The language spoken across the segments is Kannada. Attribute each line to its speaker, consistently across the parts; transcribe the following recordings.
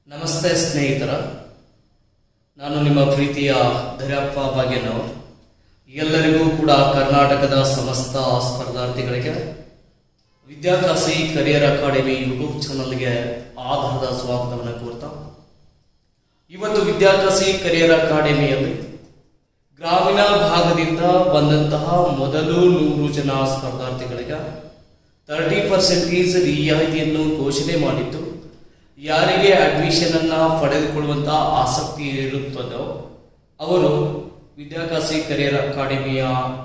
Speaker 1: ನಮಸ್ತೆ ಸ್ನೇಹಿತರ ನಾನು ನಿಮ್ಮ ಪ್ರೀತಿಯ ಧರ್ಯಪ್ಪ ಭಾಗ್ಯನವರು ಎಲ್ಲರಿಗೂ ಕೂಡ ಕರ್ನಾಟಕದ ಸಮಸ್ತ ಸ್ಪರ್ಧಾರ್ಥಿಗಳಿಗೆ ವಿದ್ಯಾಕಾಶಿ ಕರಿಯರ್ ಅಕಾಡೆಮಿ ಯೂಟ್ಯೂಬ್ ಚಾನಲ್ಗೆ ಆಧಾರದ ಸ್ವಾಗತವನ್ನು ಕೋರ್ತಾ ಇವತ್ತು ವಿದ್ಯಾಕಾಶಿ ಕರಿಯರ್ ಅಕಾಡೆಮಿಯಲ್ಲಿ ಗ್ರಾಮೀಣ ಭಾಗದಿಂದ ಬಂದಂತಹ ಮೊದಲು ನೂರು ಜನ ಸ್ಪರ್ಧಾರ್ಥಿಗಳಿಗೆ ತರ್ಟಿ ಪರ್ಸೆಂಟೇಜ್ ರಿಯಾಯಿತಿಯನ್ನು ಘೋಷಣೆ ಮಾಡಿದ್ದು ಯಾರಿಗೆ ಅಡ್ಮಿಷನ್ ಅನ್ನ ಪಡೆದುಕೊಳ್ಳುವಂತಹ ಆಸಕ್ತಿ ಇರುತ್ತದೋ ಅವರು ವಿದ್ಯಾಕಾಶಿ ಕರಿಯರ್ ಅಕಾಡೆಮಿಯ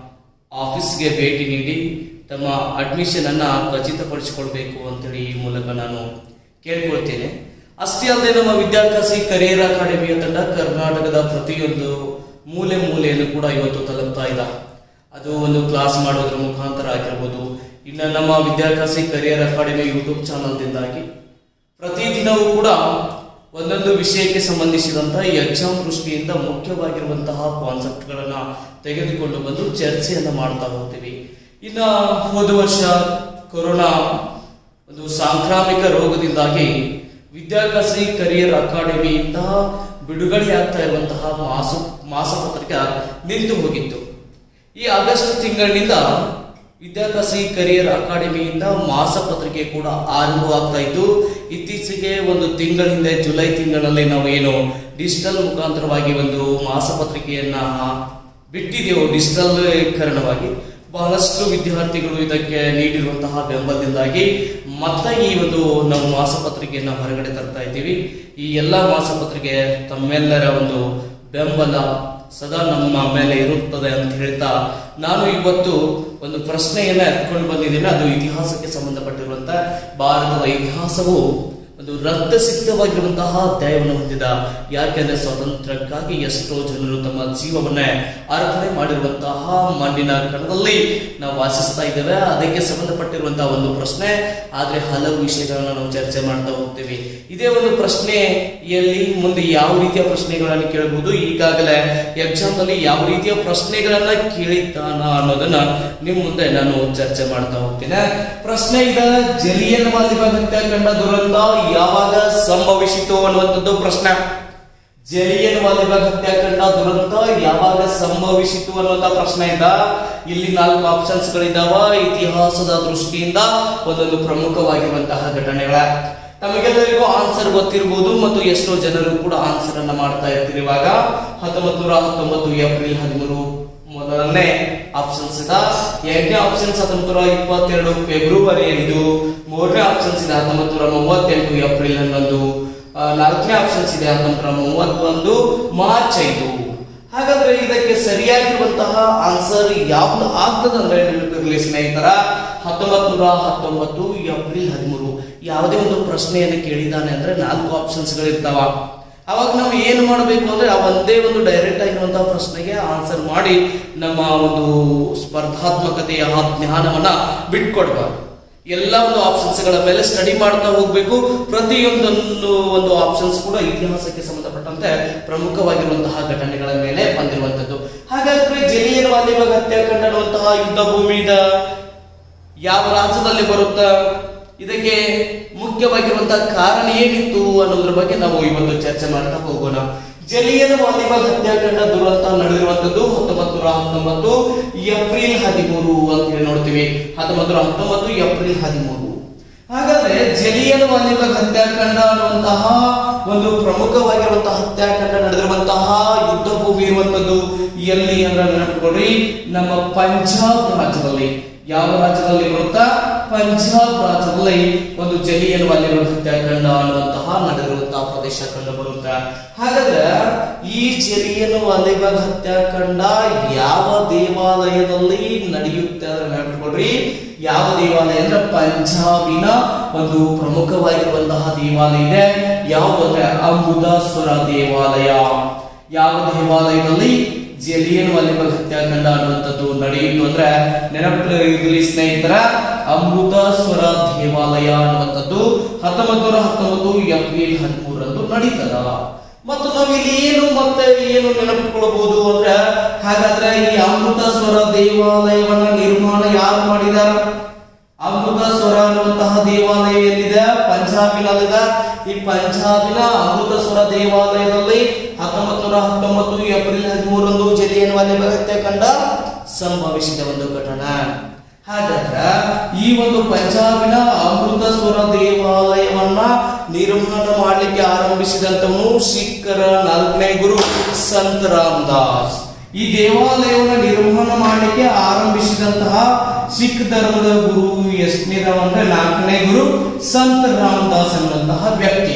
Speaker 1: ಆಫೀಸ್ಗೆ ಭೇಟಿ ನೀಡಿ ತಮ್ಮ ಅಡ್ಮಿಷನ್ ಅನ್ನ ಖಚಿತಪಡಿಸಿಕೊಳ್ಬೇಕು ಅಂತೇಳಿ ಈ ಮೂಲಕ ನಾನು ಕೇಳ್ಕೊಳ್ತೇನೆ ಅಷ್ಟೇ ಅಲ್ಲದೆ ನಮ್ಮ ವಿದ್ಯಾಕಾಶಿ ಕರಿಯರ್ ಅಕಾಡೆಮಿಯ ತಂಡ ಕರ್ನಾಟಕದ ಪ್ರತಿಯೊಂದು ಮೂಲೆ ಮೂಲೆಯನ್ನು ಕೂಡ ಇವತ್ತು ತಲುಪ್ತಾ ಇದೆ ಅದು ಒಂದು ಕ್ಲಾಸ್ ಮಾಡೋದ್ರ ಮುಖಾಂತರ ಆಗಿರ್ಬೋದು ಇನ್ನು ನಮ್ಮ ವಿದ್ಯಾಕಾಶಿ ಕರಿಯರ್ ಅಕಾಡೆಮಿ ಯೂಟ್ಯೂಬ್ ಚಾನಲ್ದಿಂದಾಗಿ ಪ್ರತಿದಿನವೂ ಕೂಡ ಒಂದೊಂದು ವಿಷಯಕ್ಕೆ ಸಂಬಂಧಿಸಿದಂತಹ ಎಕ್ಸಾಮ್ ದೃಷ್ಟಿಯಿಂದ ಮುಖ್ಯವಾಗಿರುವಂತಹ ಕಾನ್ಸೆಪ್ಟ್ಗಳನ್ನ ತೆಗೆದುಕೊಂಡು ಬಂದು ಚರ್ಚೆಯನ್ನ ಮಾಡ್ತಾ ಹೋಗ್ತೀವಿ ಇನ್ನು ಹೋದ ವರ್ಷ ಕೊರೋನಾ ಒಂದು ಸಾಂಕ್ರಾಮಿಕ ರೋಗದಿಂದಾಗಿ ವಿದ್ಯಾಕಾಶಿ ಕರಿಯರ್ ಅಕಾಡೆಮಿಯಿಂದ ಬಿಡುಗಡೆಯಾಗ್ತಾ ಇರುವಂತಹ ಮಾಸ ಮಾಸಪತ್ರಿಕೆ ನಿಂತು ಹೋಗಿತ್ತು ಈ ಆಗಸ್ಟ್ ತಿಂಗಳಿನಿಂದ ವಿದ್ಯಾಕಾಶಿ ಕರಿಯರ್ ಅಕಾಡೆಮಿಯಿಂದ ಮಾಸಪತ್ರಿಕೆ ಕೂಡ ಆರಂಭವಾಗ್ತಾ ಇದ್ದು ಇತ್ತೀಚೆಗೆ ಒಂದು ತಿಂಗಳ ಹಿಂದೆ ಜುಲೈ ತಿಂಗಳಲ್ಲಿ ನಾವು ಏನು ಡಿಜಿಟಲ್ ಮುಖಾಂತರವಾಗಿ ಒಂದು ಮಾಸಪತ್ರಿಕೆಯನ್ನ ಬಿಟ್ಟಿದೆಯೋ ಡಿಜಿಟಲ್ಕರಣವಾಗಿ ಬಹಳಷ್ಟು ವಿದ್ಯಾರ್ಥಿಗಳು ಇದಕ್ಕೆ ನೀಡಿರುವಂತಹ ಬೆಂಬಲದಿಂದಾಗಿ ಮತ್ತೆ ಈ ಒಂದು ನಾವು ಮಾಸಪತ್ರಿಕೆಯನ್ನ ಹೊರಗಡೆ ತರ್ತಾ ಇದ್ದೀವಿ ಈ ಎಲ್ಲ ಮಾಸಪತ್ರಿಕೆ ತಮ್ಮೆಲ್ಲರ ಒಂದು ಬೆಂಬಲ ಸದಾ ನಮ್ಮ ಮೇಲೆ ಇರುತ್ತದೆ ಅಂತ ಹೇಳ್ತಾ ನಾನು ಇವತ್ತು ಒಂದು ಪ್ರಶ್ನೆಯನ್ನ ಎತ್ಕೊಂಡು ಬಂದಿದ್ದೇನೆ ಅದು ಇತಿಹಾಸಕ್ಕೆ ಸಂಬಂಧಪಟ್ಟಿರುವಂತ ಭಾರತದ ಇತಿಹಾಸವು ಒಂದು ರಕ್ತ ಸಿದ್ಧವಾಗಿರುವಂತಹ ಅಧ್ಯಾಯವನ್ನು ಹೊಂದಿದ ಯಾಕೆಂದ್ರೆ ಸ್ವಾತಂತ್ರ್ಯಕ್ಕಾಗಿ ಎಷ್ಟೋ ಜನರು ತಮ್ಮ ಜೀವವನ್ನೇ ಅರ್ಪಣೆ ಮಾಡಿರುವಂತಹ ಮಣ್ಣಿನ ಕಣದಲ್ಲಿ ನಾವು ವಾಸಿಸ್ತಾ ಇದ್ದೇವೆ ಅದಕ್ಕೆ ಸಂಬಂಧಪಟ್ಟಿರುವಂತಹ ಒಂದು ಪ್ರಶ್ನೆ ಆದ್ರೆ ಹಲವು ವಿಷಯಗಳನ್ನ ನಾವು ಚರ್ಚೆ ಮಾಡ್ತಾ ಹೋಗ್ತೀವಿ ಇದೇ ಒಂದು ಪ್ರಶ್ನೆಯಲ್ಲಿ ಮುಂದೆ ಯಾವ ರೀತಿಯ ಪ್ರಶ್ನೆಗಳನ್ನು ಕೇಳಬಹುದು ಈಗಾಗಲೇ ಎಕ್ಸಾಮ್ ನಲ್ಲಿ ಯಾವ ರೀತಿಯ ಪ್ರಶ್ನೆಗಳನ್ನ ಕೇಳಿದ್ದಾನ ಅನ್ನೋದನ್ನ ನಿಮ್ ಮುಂದೆ ನಾನು ಚರ್ಚೆ ಮಾಡ್ತಾ ಹೋಗ್ತೇನೆ ಪ್ರಶ್ನೆ ಇದೆ ಜಲಿಯನ್ ವಾಲಿಬಾಗ್ ಹತ್ಯಾಕಾಂಡ ದುರಂತ ಯಾವಾಗ ಸಂಭವಿಸಿತು ಅನ್ನುವಂಥದ್ದು ಪ್ರಶ್ನೆ ಜಲಿಯನ್ ವಾಲಿಬಾಗ್ ಹತ್ಯಾಕಾಂಡ ದುರಂತ ಯಾವಾಗ ಸಂಭವಿಸಿತು ಅನ್ನುವಂತ ಪ್ರಶ್ನೆ ಇದ್ದ ಇಲ್ಲಿ ನಾಲ್ಕು ಆಪ್ಷನ್ಸ್ ಗಳಿದ್ದಾವ ಇತಿಹಾಸದ ದೃಷ್ಟಿಯಿಂದ ಒಂದೊಂದು ಪ್ರಮುಖವಾಗಿರುವಂತಹ ಘಟನೆಗಳ ತಮಗೆಲ್ಲರಿಗೂ ಆನ್ಸರ್ ಗೊತ್ತಿರಬಹುದು ಮತ್ತು ಎಷ್ಟೋ ಜನರು ಕೂಡ ಆನ್ಸರ್ ಅನ್ನ ಮಾಡ್ತಾ ಇರ್ತೀರಿ ಇವಾಗ ಹತ್ತೊಂಬತ್ತು ನೂರ ಹತ್ತೊಂಬತ್ತು ಏಪ್ರಿಲ್ ಹದಿಮೂರು ಮೊದಲನೇ ಆಪ್ಷನ್ಸ್ ಇದ ಎರಡನೇ ಆಪ್ಷನ್ಸ್ ಹತ್ತೊಂಬತ್ತು ನೂರ ಇಪ್ಪತ್ತೆರಡು ಫೆಬ್ರವರಿ ಐದು ಮೂರನೇ ಆಪ್ಷನ್ಸ್ ಇದೆ ಹತ್ತೊಂಬತ್ತು ನೂರ ಮೂವತ್ತೆಂಟು ಏಪ್ರಿಲ್ ಹನ್ನೊಂದು ಆ, ನಾಲ್ಕನೇ ಆಪ್ಷನ್ಸ್ ಇದೆ ಹತ್ತೊಂಬತ್ತು ನೂರ ಮೂವತ್ತೊಂದು ಮಾರ್ಚ್ ಐದು ಹಾಗಾದ್ರೆ ಇದಕ್ಕೆ ಸರಿಯಾಗಿರುವಂತಹ ಆನ್ಸರ್ ಯಾವ್ದು ಆಗ್ತದೆ ಅಂದ್ರೆ ನೆನಪಿರ್ಲಿ ಸ್ನೇಹಿತರ ಹತ್ತೊಂಬತ್ ನೂರ ಹತ್ತೊಂಬತ್ತು ಏಪ್ರಿಲ್ ಹದಿಮೂರು ಯಾವುದೇ ಒಂದು ಪ್ರಶ್ನೆಯನ್ನು ಕೇಳಿದಾನೆ ಅಂದ್ರೆ ನಾಲ್ಕು ಆಪ್ಷನ್ಸ್ ಗಳಿರ್ತಾವ ಅವಾಗ ನಾವು ಏನು ಮಾಡಬೇಕು ಅಂದ್ರೆ ಆ ಒಂದೇ ಒಂದು ಡೈರೆಕ್ಟ್ ಆಗಿರುವಂತಹ ಪ್ರಶ್ನೆಗೆ ಆನ್ಸರ್ ಮಾಡಿ ನಮ್ಮ ಒಂದು ಸ್ಪರ್ಧಾತ್ಮಕತೆಯ ಆ ಜ್ಞಾನವನ್ನ ಬಿಟ್ಕೊಡ್ಬಾರ್ದು ಎಲ್ಲ ಒಂದು ಆಪ್ಷನ್ಸ್ ಗಳ ಮೇಲೆ ಸ್ಟಡಿ ಮಾಡ್ತಾ ಹೋಗ್ಬೇಕು ಪ್ರತಿಯೊಂದೊಂದು ಒಂದು ಆಪ್ಷನ್ಸ್ ಕೂಡ ಇತಿಹಾಸಕ್ಕೆ ಸಂಬಂಧಪಟ್ಟಂತೆ ಪ್ರಮುಖವಾಗಿರುವಂತಹ ಘಟನೆಗಳ ಮೇಲೆ ಬಂದಿರುವಂತದ್ದು ಹಾಗಾದ್ರೆ ಜಲಿಯನ್ ವಾಲಿಬಾಗ್ ಹತ್ಯಾಕಾಂಡ ಅನ್ನುವಂತಹ ಯುದ್ಧ ಭೂಮಿ ಇದ ಯಾವ ರಾಜ್ಯದಲ್ಲಿ ಬರುತ್ತಾ ಇದಕ್ಕೆ ಮುಖ್ಯವಾಗಿರುವಂತಹ ಕಾರಣ ಏನಿತ್ತು ಅನ್ನೋದ್ರ ಬಗ್ಗೆ ನಾವು ಇವತ್ತು ಚರ್ಚೆ ಮಾಡ್ತಾ ಹೋಗೋಣ ಜಲಿಯನ್ ವಾಲಿಬಾಗ್ ಹತ್ಯಾಕಾಂಡ ದುರಂತ ನಡೆದಿರುವಂತದ್ದು ಹತ್ತೊಂಬತ್ತು ನೂರ ಹತ್ತೊಂಬತ್ತು ಏಪ್ರಿಲ್ ಹದಿಮೂರು ಅಂತ ಹೇಳಿ ನೋಡ್ತೀವಿ ಹತ್ತೊಂಬತ್ತು ನೂರ ಹತ್ತೊಂಬತ್ತು ಏಪ್ರಿಲ್ ಹದಿಮೂರು ಹಾಗಾದ್ರೆ ಜಲಿಯನ್ ವಾಲಿಬಾಗ್ ಹತ್ಯಾಕಾಂಡ ಅನ್ನುವಂತಹ ಒಂದು ಪ್ರಮುಖವಾಗಿರುವಂತಹ ಹತ್ಯಾಕಾಂಡ ನಡೆದಿರುವಂತಹ ಯುದ್ಧ ಭೂಮಿ ಇರುವಂತದ್ದು ಎಲ್ಲಿ ಅಂದ್ರೆ ನೆನಪಿಟ್ಕೊಡ್ರಿ ನಮ್ಮ ಪಂಜಾಬ್ ರಾಜ್ಯದಲ್ಲಿ ಯಾವ ರಾಜ್ಯದಲ್ಲಿ ಬರುತ್ತಾ ಪಂಜಾಬ್ ರಾಜ್ಯದಲ್ಲಿ ಒಂದು ಜಲಿಯನ್ ವಾಲಿಬಾಗ್ ಹತ್ಯಾಕಾಂಡ ಅನ್ನುವಂತಹ ನಡೆದಿರುವಂತಹ ಪ್ರದೇಶ ಕಂಡು ಬರುತ್ತೆ ಹಾಗಾದ್ರೆ ಈ ಜಲಿಯನ್ ವಾಲಿಬಾಗ್ ಹತ್ಯಾಕಾಂಡ ಯಾವ ದೇವಾಲಯದಲ್ಲಿ ನಡೆಯುತ್ತೆ ಅಂದ್ರೆ ನೆನಪಿಟ್ಕೊಡ್ರಿ ಯಾವ ದೇವಾಲಯ ಅಂದ್ರೆ ಪಂಜಾಬಿನ ಒಂದು ಪ್ರಮುಖವಾಗಿರುವಂತಹ ದೇವಾಲಯ ಇದೆ ಯಾವುದು ಅಂದ್ರೆ ಅಮೃತಸ್ವರ ದೇವಾಲಯ ಯಾವ ದೇವಾಲಯದಲ್ಲಿ ಜಲಿಯನ್ ವಾಲಿಬಾಗ್ ಹತ್ಯಾಕಾಂಡ ಅನ್ನುವಂಥದ್ದು ನಡೆಯಿತು ಅಂದ್ರೆ ನೆನಪಿರಲಿ ಸ್ನೇಹಿತರ ಅಮೃತಸ್ವರ ದೇವಾಲಯ ಅನ್ನುವಂಥದ್ದು ಹತ್ತೊಂಬತ್ತು ನೂರ ಹತ್ತೊಂಬತ್ತು ಏಪ್ರಿಲ್ ಹದಿಮೂರರಂದು ನಡೀತದ ಮತ್ತು ನಾವು ಇಲ್ಲಿ ಏನು ಮತ್ತೆ ಏನು ನೆನಪಿಟ್ಕೊಳ್ಬಹುದು ಅಂದ್ರೆ ಹಾಗಾದ್ರೆ ಈ ಅಮೃತಸ್ವರ ದೇವಾಲಯವನ್ನ ನಿರ್ಮಾಣ ಯಾರು ಮಾಡಿದಾರ ಅಮೃತಸ್ವರ ಅನ್ನುವಂತಹ ದೇವಾಲಯ ಎಲ್ಲಿದೆ ಪಂಜಾಬಿನಲ್ಲಿದೆ ಈ ಪಂಜಾಬಿನ ಅಮೃತಸ್ವರ ದೇವಾಲಯದಲ್ಲಿ ಹತ್ತೊಂಬತ್ತು ನೂರ ಹತ್ತೊಂಬತ್ತು ಏಪ್ರಿಲ್ ಹದಿಮೂರರಂದು ಜಲಿಯನ್ ವಾಲಿಬಾಗ್ ಹತ್ಯಾಕಾಂಡ ಸಂಭವಿಸಿದ ಒಂದು ಘಟನೆ ಹಾಗಾದ್ರೆ ಈ ಒಂದು ಪಂಜಾಬಿನ ಅಮೃತಸ್ವರ ದೇವಾಲಯವನ್ನ ನಿರ್ಮಾಣ ಮಾಡಲಿಕ್ಕೆ ಆರಂಭಿಸಿದಂತವನು ಸಿಖ್ಖರ ನಾಲ್ಕನೇ ಗುರು ಸಂತ ರಾಮದಾಸ್ ಈ ದೇವಾಲಯವನ್ನು ನಿರ್ಮಾಣ ಮಾಡಲಿಕ್ಕೆ ಆರಂಭಿಸಿದಂತಹ ಸಿಖ್ ಧರ್ಮದ ಗುರು ಎಷ್ಟನೇದವ ಅಂದ್ರೆ ನಾಲ್ಕನೇ ಗುರು ಸಂತ ರಾಮದಾಸ್ ಅನ್ನುವಂತಹ ವ್ಯಕ್ತಿ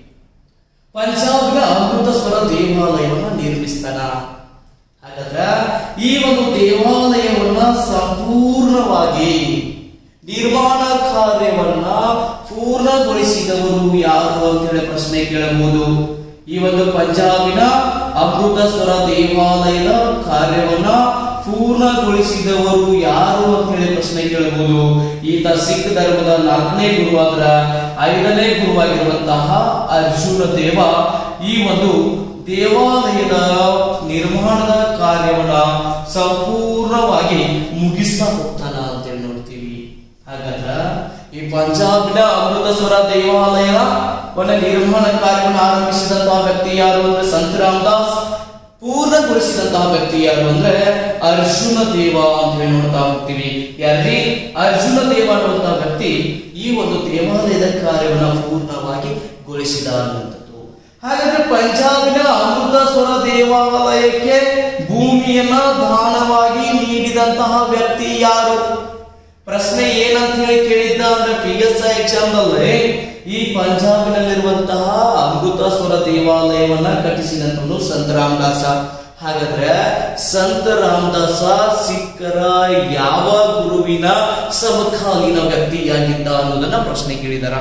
Speaker 1: ಪಂಜಾಬ್ನ ಅಮೃತಸ್ವರ ದೇವಾಲಯವನ್ನ ನಿರ್ಮಿಸ್ತಾನ ಹಾಗಾದ್ರೆ ಈ ಒಂದು ದೇವಾಲಯವನ್ನ ಸಂಪೂರ್ಣವಾಗಿ ನಿರ್ಮಾಣ ಕಾರ್ಯವನ್ನ ಪೂರ್ಣಗೊಳಿಸಿದವರು ಯಾರು ಅಂತ ಹೇಳಿ ಪ್ರಶ್ನೆ ಕೇಳಬಹುದು ಈ ಒಂದು ಪಂಜಾಬಿನ ಅಮೃತಸ್ವರ ದೇವಾಲಯದ ಕಾರ್ಯವನ್ನ ಪೂರ್ಣಗೊಳಿಸಿದವರು ಯಾರು ಅಂತ ಹೇಳಿ ಪ್ರಶ್ನೆ ಕೇಳಬಹುದು ಈತ ಸಿಖ್ ಧರ್ಮದ ನಾಲ್ಕನೇ ಗುರುವಾದ್ರ ಐದನೇ ಗುರುವಾಗಿರುವಂತಹ ಅರ್ಜುನ ದೇವ ಈ ಒಂದು ದೇವಾಲಯದ ನಿರ್ಮಾಣದ ಕಾರ್ಯವನ್ನ ಸಂಪೂರ್ಣವಾಗಿ ಮುಗಿಸ್ತಾ ಹೋಗ್ತಾನ ಅಂತೇಳಿ ನೋಡ್ತೀವಿ ಹಾಗಾದ್ರ ಈ ಪಂಜಾಬಿನ ಅಮೃತಸ್ವರ ದೇವಾಲಯವನ್ನ ನಿರ್ಮಾಣ ಕಾರ್ಯವನ್ನು ಆರಂಭಿಸಿದಂತಹ ವ್ಯಕ್ತಿ ಯಾರು ಅಂದ್ರೆ ಸಂತ ರಾಮದಾಸ್ ಪೂರ್ಣಗೊಳಿಸಿದಂತಹ ವ್ಯಕ್ತಿ ಯಾರು ಅಂದ್ರೆ ಅರ್ಜುನ ದೇವ ಅಂತ ಹೇಳಿ ನೋಡ್ತಾ ಹೋಗ್ತೀವಿ ಯಾರಿ ಅರ್ಜುನ ದೇವ ಅನ್ನುವಂತಹ ವ್ಯಕ್ತಿ ಈ ಒಂದು ದೇವಾಲಯದ ಕಾರ್ಯವನ್ನ ಪೂರ್ಣವಾಗಿ ಗೊಳಿಸಿದ ಅನ್ನುವಂಥದ್ದು ಹಾಗಾದ್ರೆ ಪಂಜಾಬಿನ ಅಮೃತಸ್ವರ ದೇವಾಲಯಕ್ಕೆ ಭೂಮಿಯನ್ನ ದಾನವಾಗಿ ನೀಡಿದಂತಹ ವ್ಯಕ್ತಿ ಯಾರು ಪ್ರಶ್ನೆ ಏನಂತ ಹೇಳಿ ಕೇಳಿದ್ದ ಅಂದ್ರೆ ಪಿ ಎಸ್ ಐ ಎಕ್ಸಾಮ್ ನಲ್ಲಿ ಈ ಪಂಜಾಬಿನಲ್ಲಿರುವಂತಹ ಅಮೃತಸ್ವರ ದೇವಾಲಯವನ್ನ ಕಟ್ಟಿಸಿದಂತವನು ಸಂತ ರಾಮದಾಸ ಹಾಗಾದ್ರೆ ಸಂತ ರಾಮದಾಸ ಸಿಖ್ಖರ ಯಾವ ಗುರುವಿನ ಸಮಕಾಲೀನ ವ್ಯಕ್ತಿಯಾಗಿದ್ದ ಅನ್ನೋದನ್ನ ಪ್ರಶ್ನೆ ಕೇಳಿದಾರ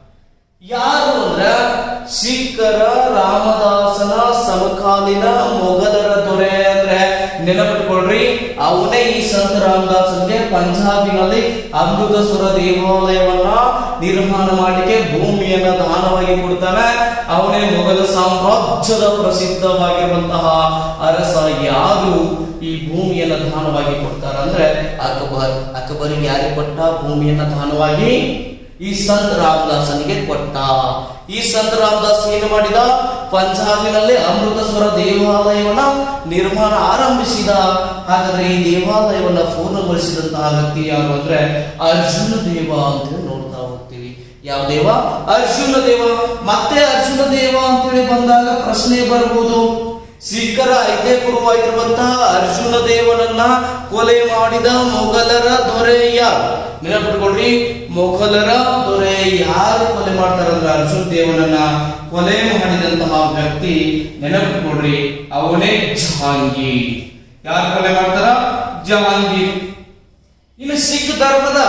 Speaker 1: ಯಾರು ಅಂದ್ರ ಸಿಖ್ಖರ ರಾಮದಾಸನ ಸಮಕಾಲೀನ ಮೊಘಲರ ದೊರೆ ಅಂದ್ರೆ ನೆನಪಿಟ್ಕೊಳ್ರಿ ಅವನೇ ಈ ಸಂತ ರಾಮದಾಸನ್ಗೆ ಪಂಜಾಬಿನಲ್ಲಿ ಅಮೃತಸುರ ದೇವಾಲಯವನ್ನ ನಿರ್ಮಾಣ ಮಾಡಲಿಕ್ಕೆ ಭೂಮಿಯನ್ನ ದಾನವಾಗಿ ಕೊಡ್ತಾನೆ ಅವನೇ ಮೊಘಲ ಸಾಮ್ರಾಜ್ಯದ ಪ್ರಸಿದ್ಧವಾಗಿರುವಂತಹ ಅರಸ ಯಾರು ಈ ಭೂಮಿಯನ್ನ ದಾನವಾಗಿ ಕೊಡ್ತಾರ ಅಂದ್ರೆ ಅಕ್ಬರ್ ಅಕ್ಬರಿಗೆ ಯಾರಿಗೆ ಕೊಟ್ಟ ಭೂಮಿಯನ್ನ ದಾನವಾಗಿ ಈ ಸಂತ ರಾಮದಾಸನಿಗೆ ಕೊಟ್ಟ ಈ ಸಂತ ರಾಮದಾಸ್ ಏನು ಮಾಡಿದ ಪಂಜಾಬಿನಲ್ಲಿ ಅಮೃತಸ್ವರ ದೇವಾಲಯವನ್ನ ನಿರ್ಮಾಣ ಆರಂಭಿಸಿದ ಹಾಗಾದ್ರೆ ಈ ದೇವಾಲಯವನ್ನ ಪೂರ್ಣಗೊಳಿಸಿದಂತಹ ವ್ಯಕ್ತಿ ಯಾರು ಅಂದ್ರೆ ಅರ್ಜುನ ದೇವ ಅಂತ ಹೇಳಿ ನೋಡ್ತಾ ಹೋಗ್ತೀವಿ ಯಾವ ದೇವ ಅರ್ಜುನ ದೇವ ಮತ್ತೆ ಅರ್ಜುನ ದೇವ ಅಂತೇಳಿ ಬಂದಾಗ ಪ್ರಶ್ನೆ ಬರ್ಬೋದು ಸಿಖ್ಖರ ಐದೇ ಗುರುವಾಗಿರುವಂತಹ ಅರ್ಜುನ ದೇವನನ್ನ ಕೊಲೆ ಮಾಡಿದ ಮೊಘಲರ ದೊರೆ ಯಾರು ನೆನಪಿಟ್ಕೊಳ್ರಿ ಮೊಘಲರ ದೊರೆ ಯಾರು ಕೊಲೆ ಮಾಡ್ತಾರಂದ್ರೆ ಅರ್ಜುನ್ ದೇವನನ್ನ ಕೊಲೆ ಮಾಡಿದಂತಹ ವ್ಯಕ್ತಿ ನೆನಪಿಟ್ಕೊಳ್ರಿ ಅವನೇ ಜಹಾಂಗೀರ್ ಯಾರು ಕೊಲೆ ಮಾಡ್ತಾರ ಜಹಾಂಗೀರ್ ಇನ್ನು ಸಿಖ್ ಧರ್ಮದ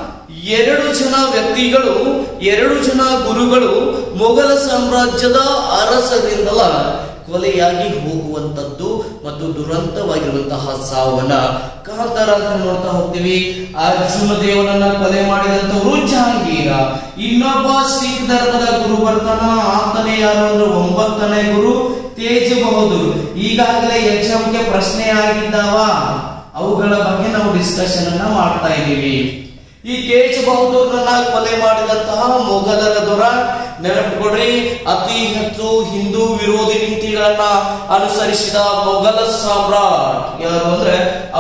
Speaker 1: ಎರಡು ಜನ ವ್ಯಕ್ತಿಗಳು ಎರಡು ಜನ ಗುರುಗಳು ಮೊಘಲ ಸಾಮ್ರಾಜ್ಯದ ಅರಸರಿಂದಲ ಕೊಲೆಯಾಗಿ ಹೋಗುವಂತದ್ದು ಮತ್ತು ದುರಂತವಾಗಿರುವಂತಹ ಸಾವನ್ನ ಕಾಂತಾರ ಅಂತ ನೋಡ್ತಾ ಹೋಗ್ತೀವಿ ಅರ್ಜುನ ದೇವನನ್ನ ಕೊಲೆ ಮಾಡಿದಂತವರು ಜಹಾಂಗೀರ ಇನ್ನೊಬ್ಬ ಸಿಖ್ ಧರ್ಮದ ಗುರು ಬರ್ತಾನ ಆತನೇ ಯಾರು ಅಂದ್ರೆ ಒಂಬತ್ತನೇ ಗುರು ತೇಜ್ ಬಹದ್ದೂರ್ ಈಗಾಗಲೇ ಎಕ್ಸಾಮ್ಗೆ ಪ್ರಶ್ನೆ ಆಗಿದ್ದಾವ ಅವುಗಳ ಬಗ್ಗೆ ನಾವು ಡಿಸ್ಕಷನ್ ಅನ್ನ ಮಾಡ್ತಾ ಇದ್ದೀವಿ ಈ ತೇಜ್ ಬಹದ್ದೂರ್ನನ್ನ ಕೊಲೆ ಮಾಡಿದಂತಹ ಮೊಘಲರ ದೊರ ನೆನಪಿಕೊಡ್ರಿ ಅತಿ ಹೆಚ್ಚು ಹಿಂದೂ ವಿರೋಧಿ ನೀತಿಗಳನ್ನ ಅನುಸರಿಸಿದ ಮೊಘಲ ಸಾಮ್ರಾಟ್ ಯಾರು ಅಂದ್ರೆ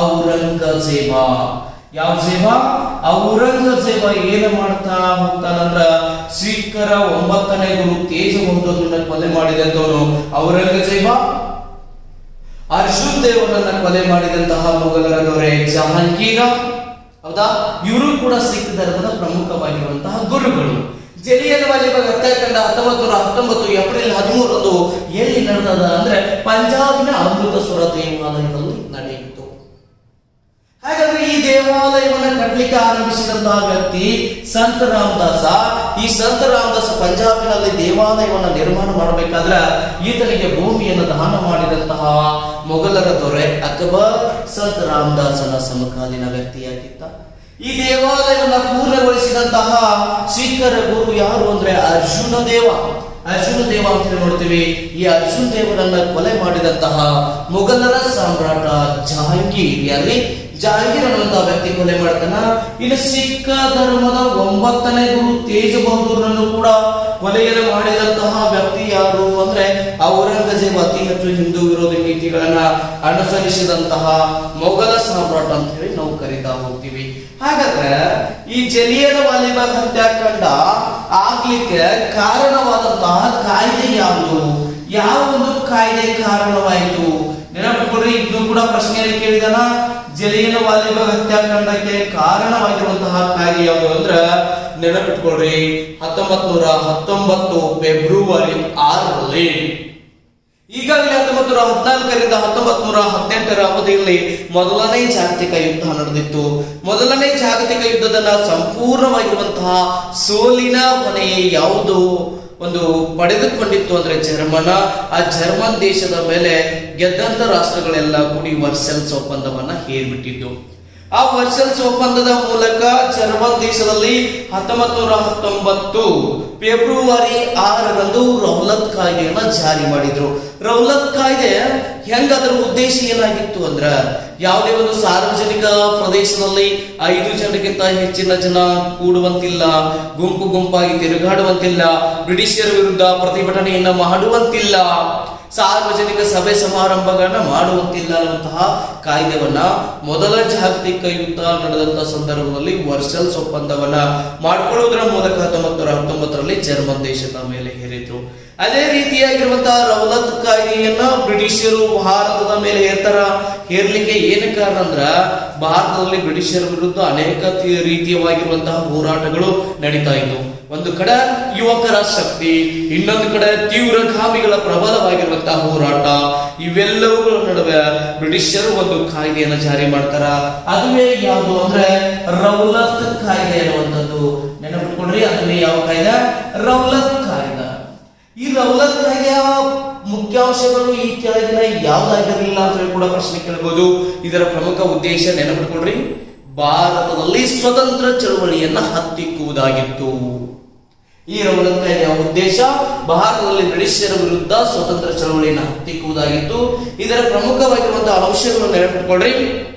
Speaker 1: ಔರಂಗಜೇಬ ಯಾವ ಸೇಬ ಔರಂಗಜೇಬ ಏನು ಮಾಡ್ತಾ ಹೋಗ್ತಾನಂದ್ರ ಸಿಖ್ಖರ ಒಂಬತ್ತನೇ ಗುರು ತೇಜ ಬಹದ್ದೂರ್ನನ್ನ ಕೊಲೆ ಮಾಡಿದಂತವನು ಔರಂಗಜೇಬ ಅರ್ಜುನ್ ದೇವರನ್ನ ಕೊಲೆ ಮಾಡಿದಂತಹ ಮೊಘಲರ ದೊರೆ ಜಹಾಂಗೀರ ಹೌದಾ ಇವರು ಕೂಡ ಸಿಖ್ ಧರ್ಮದ ಪ್ರಮುಖವಾಗಿರುವಂತಹ ಗುರುಗಳು ಜಲಿಯನ್ ವಾಲಿಬಾಗ್ ಹತ್ಯಾಕಾಂಡ ಹತ್ತೊಂಬತ್ತು ನೂರ ಹತ್ತೊಂಬತ್ತು ಏಪ್ರಿಲ್ ಹದಿಮೂರರಂದು ಎಲ್ಲಿ ನಡೆದದ ಅಂದ್ರೆ ಪಂಜಾಬಿನ ಅಮೃತಸ್ವರ ದೇವಾಲಯದಲ್ಲಿ ನಡೆಯಿತು ಹಾಗಾದ್ರೆ ಈ ದೇವಾಲಯವನ್ನ ಕಟ್ಟಲಿಕ್ಕೆ ಆರಂಭಿಸಿದಂತಹ ವ್ಯಕ್ತಿ ಸಂತ ರಾಮದಾಸ ಈ ಸಂತ ರಾಮದಾಸ ಪಂಜಾಬಿನಲ್ಲಿ ದೇವಾಲಯವನ್ನ ನಿರ್ಮಾಣ ಮಾಡಬೇಕಾದ್ರೆ ಈತನಿಗೆ ಭೂಮಿಯನ್ನು ದಾನ ಮಾಡಿದಂತಹ ಮೊಘಲರ ದೊರೆ ಅಕ್ಬರ್ ಸಂತ ರಾಮದಾಸನ ಸಮಕಾಲೀನ ವ್ಯಕ್ತಿಯಾಗಿದ್ದ ಈ ದೇವಾಲಯವನ್ನ ಪೂರ್ಣಗೊಳಿಸಿದಂತಹ ಸಿಖ್ಖರ ಗುರು ಯಾರು ಅಂದ್ರೆ ಅರ್ಜುನ ದೇವ ಅರ್ಜುನ ದೇವ ಅಂತ ಹೇಳಿ ನೋಡ್ತೀವಿ ಈ ಅರ್ಜುನ್ ದೇವರನ್ನ ಕೊಲೆ ಮಾಡಿದಂತಹ ಮೊಘಲರ ಸಾಮ್ರಾಟ ಜಹಾಂಗೀರ್ ಯಾರಿ ಜಹಾಂಗೀರ್ ಅನ್ನುವಂತಹ ವ್ಯಕ್ತಿ ಕೊಲೆ ಮಾಡ್ತಾನ ಇನ್ನು ಸಿಖ್ ಧರ್ಮದ ಒಂಬತ್ತನೇ ಗುರು ತೇಜ್ ಬಹದ್ದೂರ್ನನ್ನು ಕೂಡ ಕೊಲೆಯನ್ನು ಮಾಡಿದಂತಹ ವ್ಯಕ್ತಿ ಯಾರು ಅಂದ್ರೆ ಔರಂಗಜೇಬ್ ಅತಿ ಹೆಚ್ಚು ಹಿಂದೂ ವಿರೋಧಿ ನೀತಿಗಳನ್ನ ಅನುಸರಿಸಿದಂತಹ ಮೊಘಲ ಸಾಮ್ರಾಟ್ ಅಂತ ಹೇಳಿ ನಾವು ಕರಿತಾ ಹೋಗ್ತೀವಿ ಹಾಗಾದ್ರೆ ಈ ಜಲಿಯನ ವಾಲಿಬಾಗ್ ಹತ್ಯಾಕಾಂಡ ಆಗ್ಲಿಕ್ಕೆ ಕಾರಣವಾದಂತಹ ಕಾಯ್ದೆ ಯಾವುದು ಯಾವ ಒಂದು ಕಾಯ್ದೆ ಕಾರಣವಾಯಿತು ನೆನಪಿಟ್ಕೊಳ್ರಿ ಇದನ್ನು ಕೂಡ ಪ್ರಶ್ನೆಯಲ್ಲಿ ಕೇಳಿದಾನ ಜಲಿಯನ ವಾಲಿಬಾಗ್ ಹತ್ಯಾಕಾಂಡಕ್ಕೆ ಕಾರಣವಾಗಿರುವಂತಹ ಕಾಯ್ದೆ ಯಾವುದು ಅಂದ್ರ ನೆನಪಿಟ್ಕೊಳ್ರಿ ಹತ್ತೊಂಬತ್ ನೂರ ಹತ್ತೊಂಬತ್ತು ಫೆಬ್ರವರಿ ಆರರಲ್ಲಿ ಈಗಾಗಲೇ ಹತ್ತೊಂಬತ್ತು ನೂರ ಹದಿನಾಲ್ಕರಿಂದ ಹತ್ತೊಂಬತ್ತು ನೂರ ಹದಿನೆಂಟರ ಅವಧಿಯಲ್ಲಿ ಮೊದಲನೇ ಜಾಗತಿಕ ಯುದ್ಧ ನಡೆದಿತ್ತು ಮೊದಲನೇ ಜಾಗತಿಕ ಯುದ್ಧದನ್ನ ಸಂಪೂರ್ಣವಾಗಿರುವಂತಹ ಸೋಲಿನ ಹೊಣೆ ಯಾವುದು ಒಂದು ಪಡೆದುಕೊಂಡಿತ್ತು ಅಂದ್ರೆ ಜರ್ಮನ ಆ ಜರ್ಮನ್ ದೇಶದ ಮೇಲೆ ಗೆದ್ದಂತ ರಾಷ್ಟ್ರಗಳೆಲ್ಲ ಕೂಡಿ ವರ್ಸೆಲ್ಸ್ ಒಪ್ಪಂದವನ್ನ ಹೇರ್ಬಿಟ್ಟಿದ್ದು ಆ ವರ್ಸೆಲ್ಸ್ ಒಪ್ಪಂದದ ಮೂಲಕ ಜರ್ಮನ್ ದೇಶದಲ್ಲಿ ಹತ್ತೊಂಬತ್ತು ನೂರ ಹತ್ತೊಂಬತ್ತು ಫೆಬ್ರವರಿ ಆರರಂದು ರೌಲತ್ ಕಾಯ್ದೆಯನ್ನ ಜಾರಿ ಮಾಡಿದ್ರು ರೌಲತ್ ಕಾಯ್ದೆ ಹೆಂಗ ಅದರ ಉದ್ದೇಶ ಏನಾಗಿತ್ತು ಅಂದ್ರ ಯಾವುದೇ ಒಂದು ಸಾರ್ವಜನಿಕ ಪ್ರದೇಶದಲ್ಲಿ ಐದು ಜನಕ್ಕಿಂತ ಹೆಚ್ಚಿನ ಜನ ಕೂಡುವಂತಿಲ್ಲ ಗುಂಪು ಗುಂಪಾಗಿ ತಿರುಗಾಡುವಂತಿಲ್ಲ ಬ್ರಿಟಿಷರ ವಿರುದ್ಧ ಪ್ರತಿಭಟನೆಯನ್ನ ಮಾಡುವಂತಿಲ್ಲ ಸಾರ್ವಜನಿಕ ಸಭೆ ಸಮಾರಂಭಗಳನ್ನ ಮಾಡುವಂತಿಲ್ಲ ಅನ್ನುವಂತಹ ಕಾಯ್ದೆವನ್ನ ಮೊದಲ ಜಾಗತಿಕ ಯುದ್ಧ ನಡೆದಂತಹ ಸಂದರ್ಭದಲ್ಲಿ ವರ್ಸಲ್ಸ್ ಒಪ್ಪಂದವನ್ನ ಮಾಡಿಕೊಳ್ಳುವುದರ ಮೂಲಕ ಹತ್ತೊಂಬತ್ತು ನೂರ ಹತ್ತೊಂಬತ್ತರಲ್ಲಿ ಜರ್ಮನ್ ದೇಶದ ಮೇಲೆ ಹೇರಿದ್ರು ಅದೇ ರೀತಿಯಾಗಿರುವಂತಹ ರೌಲತ್ ಕಾಯ್ದೆಯನ್ನ ಬ್ರಿಟಿಷರು ಭಾರತದ ಮೇಲೆ ಹೇರ್ತಾರ ಹೇರ್ಲಿಕ್ಕೆ ಏನು ಕಾರಣ ಅಂದ್ರ ಭಾರತದಲ್ಲಿ ಬ್ರಿಟಿಷರ ವಿರುದ್ಧ ಅನೇಕ ತಿ- ರೀತಿಯವಾಗಿರುವಂತಹ ಹೋರಾಟಗಳು ನಡೀತಾ ಇದ್ವು ಒಂದು ಕಡೆ ಯುವಕರ ಶಕ್ತಿ ಇನ್ನೊಂದು ಕಡೆ ತೀವ್ರಗಾಮಿಗಳ ಪ್ರಬಲವಾಗಿರುವಂತಹ ಹೋರಾಟ ಇವೆಲ್ಲವುಗಳ ನಡುವೆ ಬ್ರಿಟಿಷರು ಒಂದು ಕಾಯ್ದೆಯನ್ನು ಜಾರಿ ಮಾಡ್ತಾರ ಅದುವೇ ಯಾವುದು ಅಂದ್ರೆ ರೌಲತ್ ಕಾಯ್ದೆ ಅನ್ನುವಂಥದ್ದು ನೆನಪಿಟ್ಕೊಂಡ್ರಿ ಅದುವೇ ಯಾವ ಕಾಯ್ದೆ ರೌಲತ್ ಕಾಯ್ದೆ ಈ ರೌಲತ್ ಕಾಯ್ದೆಯ ಮುಖ್ಯಾಂಶಗಳು ಈ ಕೆಳಗಿನ ಯಾವ್ದಾಗಿರಲಿಲ್ಲ ಅಂತ ಹೇಳಿ ಕೂಡ ಪ್ರಶ್ನೆ ಕೇಳಬಹುದು ಇದರ ಪ್ರಮುಖ ಉದ್ದೇಶ ನೆನಪಿಟ್ಕೊಳ್ರಿ ಭಾರತದಲ್ಲಿ ಸ್ವತಂತ್ರ ಚಳವಳಿಯನ್ನ ಹತ್ತಿಕ್ಕುವುದಾಗಿತ್ತು ಈ ರೌಲತ್ ಕಾಯ್ದೆಯ ಉದ್ದೇಶ ಭಾರತದಲ್ಲಿ ಬ್ರಿಟಿಷರ ವಿರುದ್ಧ ಸ್ವತಂತ್ರ ಚಳವಳಿಯನ್ನು ಹತ್ತಿಕ್ಕುವುದಾಗಿತ್ತು ಇದರ ಪ್ರಮುಖವಾಗಿರುವಂತಹ ಅಂಶಗಳನ್ನು ನೆನಪಿಟ್ಕೊಳ್ರಿ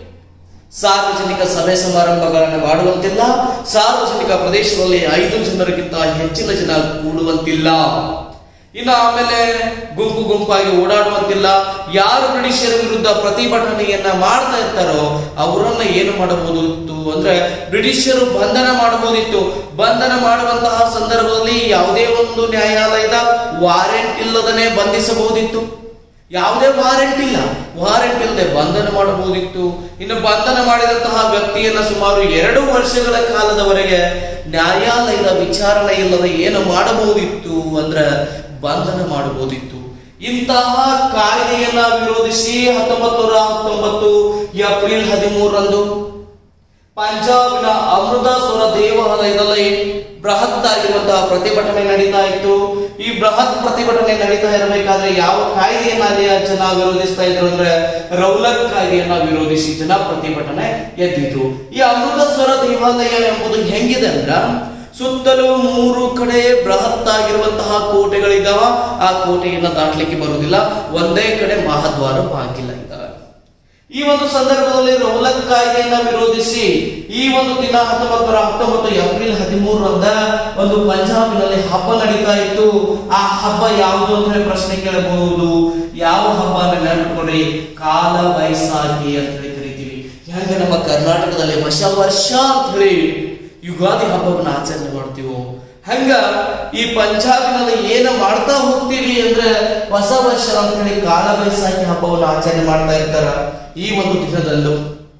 Speaker 1: ಸಾರ್ವಜನಿಕ ಸಭೆ ಸಮಾರಂಭಗಳನ್ನು ಮಾಡುವಂತಿಲ್ಲ ಸಾರ್ವಜನಿಕ ಪ್ರದೇಶದಲ್ಲಿ ಐದು ಜನರಿಗಿಂತ ಹೆಚ್ಚಿನ ಜನ ಕೂಡುವಂತಿಲ್ಲ ಇನ್ನು ಆಮೇಲೆ ಗುಂಪು ಗುಂಪಾಗಿ ಓಡಾಡುವಂತಿಲ್ಲ ಯಾರು ಬ್ರಿಟಿಷರ ವಿರುದ್ಧ ಪ್ರತಿಭಟನೆಯನ್ನ ಮಾಡ್ತಾ ಇರ್ತಾರೋ ಅವರನ್ನ ಏನು ಮಾಡಬಹುದಿತ್ತು ಅಂದ್ರೆ ಬ್ರಿಟಿಷರು ಬಂಧನ ಮಾಡಬಹುದಿತ್ತು ಬಂಧನ ಮಾಡುವಂತಹ ಸಂದರ್ಭದಲ್ಲಿ ಯಾವುದೇ ಒಂದು ನ್ಯಾಯಾಲಯದ ವಾರೆಂಟ್ ಇಲ್ಲದನೆ ಬಂಧಿಸಬಹುದಿತ್ತು ಯಾವುದೇ ವಾರೆಂಟ್ ಇಲ್ಲ ವಾರೆಂಟ್ ಇಲ್ಲದೆ ಬಂಧನ ಮಾಡಬಹುದಿತ್ತು ಇನ್ನು ಬಂಧನ ಮಾಡಿದಂತಹ ವ್ಯಕ್ತಿಯನ್ನ ಸುಮಾರು ಎರಡು ವರ್ಷಗಳ ಕಾಲದವರೆಗೆ ನ್ಯಾಯಾಲಯದ ವಿಚಾರಣೆ ಇಲ್ಲದೆ ಏನು ಮಾಡಬಹುದಿತ್ತು ಅಂದ್ರೆ ಬಂಧನ ಮಾಡಬಹುದಿತ್ತು ಇಂತಹ ಕಾಯ್ದೆಯನ್ನ ವಿರೋಧಿಸಿ ಹತ್ತೊಂಬತ್ತು ನೂರ ಹತ್ತೊಂಬತ್ತು ಏಪ್ರಿಲ್ ಹದಿಮೂರರಂದು ಪಂಜಾಬ್ನ ಅಮೃತಸರ ದೇವಾಲಯದಲ್ಲಿ ಬೃಹತ್ ಆಗಿರುವಂತಹ ಪ್ರತಿಭಟನೆ ನಡೀತಾ ಇತ್ತು ಈ ಬೃಹತ್ ಪ್ರತಿಭಟನೆ ನಡೀತಾ ಇರಬೇಕಾದ್ರೆ ಯಾವ ಕಾಯ್ದೆಯನ್ನ ಅಲ್ಲಿ ಜನ ವಿರೋಧಿಸ್ತಾ ಇದ್ರು ಅಂದ್ರೆ ರೌಲತ್ ಕಾಯ್ದೆಯನ್ನ ವಿರೋಧಿಸಿ ಜನ ಪ್ರತಿಭಟನೆ ಎದ್ದಿದ್ರು ಈ ಅಮೃತಸರ ದೇವಾಲಯ ಎಂಬುದು ಹೆಂಗಿದೆ ಅಂದ್ರ ಸುತ್ತಲೂ ಮೂರು ಕಡೆ ಬೃಹತ್ ಆಗಿರುವಂತಹ ಕೋಟೆಗಳಿದಾವ ಆ ಕೋಟೆಯನ್ನ ದಾಟ್ಲಿಕ್ಕೆ ಬರುವುದಿಲ್ಲ ಒಂದೇ ಕಡೆ ಮಹಾದ್ವಾರ ಬಾಗಿಲ ಇದ್ದಾವೆ ಈ ಒಂದು ಸಂದರ್ಭದಲ್ಲಿ ರೌಲತ್ ಕಾಯ್ದೆಯನ್ನ ವಿರೋಧಿಸಿ ಈ ಒಂದು ದಿನ ಹತ್ತೊಂಬತ್ತು ನೂರ ಹತ್ತೊಂಬತ್ತು ಏಪ್ರಿಲ್ ಹದಿಮೂರರಂದ ಒಂದು ಪಂಜಾಬಿನಲ್ಲಿ ಹಬ್ಬ ನಡೀತಾ ಇತ್ತು ಆ ಹಬ್ಬ ಯಾವುದು ಅಂತ ಹೇಳಿ ಪ್ರಶ್ನೆ ಕೇಳಬಹುದು ಯಾವ ಹಬ್ಬ ನೆನಪಿಟ್ಕೊಡ್ರಿ ಕಾಲ ಬೈಸಾಖಿ ಅಂತ ಹೇಳಿ ಕರಿತೀವಿ ಹೆಂಗ ನಮ್ಮ ಕರ್ನಾಟಕದಲ್ಲಿ ಹೊಸ ವರ್ಷ ಅಂತ ಹೇಳಿ ಯುಗಾದಿ ಹಬ್ಬವನ್ನ ಆಚರಣೆ ಮಾಡ್ತೀವೋ ಹಂಗ ಈ ಪಂಜಾಬಿನಲ್ಲಿ ಏನ ಮಾಡ್ತಾ ಹೋಗ್ತೀವಿ ಅಂದ್ರೆ ಹೊಸ ವರ್ಷ ಅಂತ ಹೇಳಿ ಕಾಲ ಬೈಸಾಖಿ ಹಬ್ಬವನ್ನು ಆಚರಣೆ ಮಾಡ್ತಾ ಇರ್ತಾರ ಈ ಒಂದು ದಿನದಂದು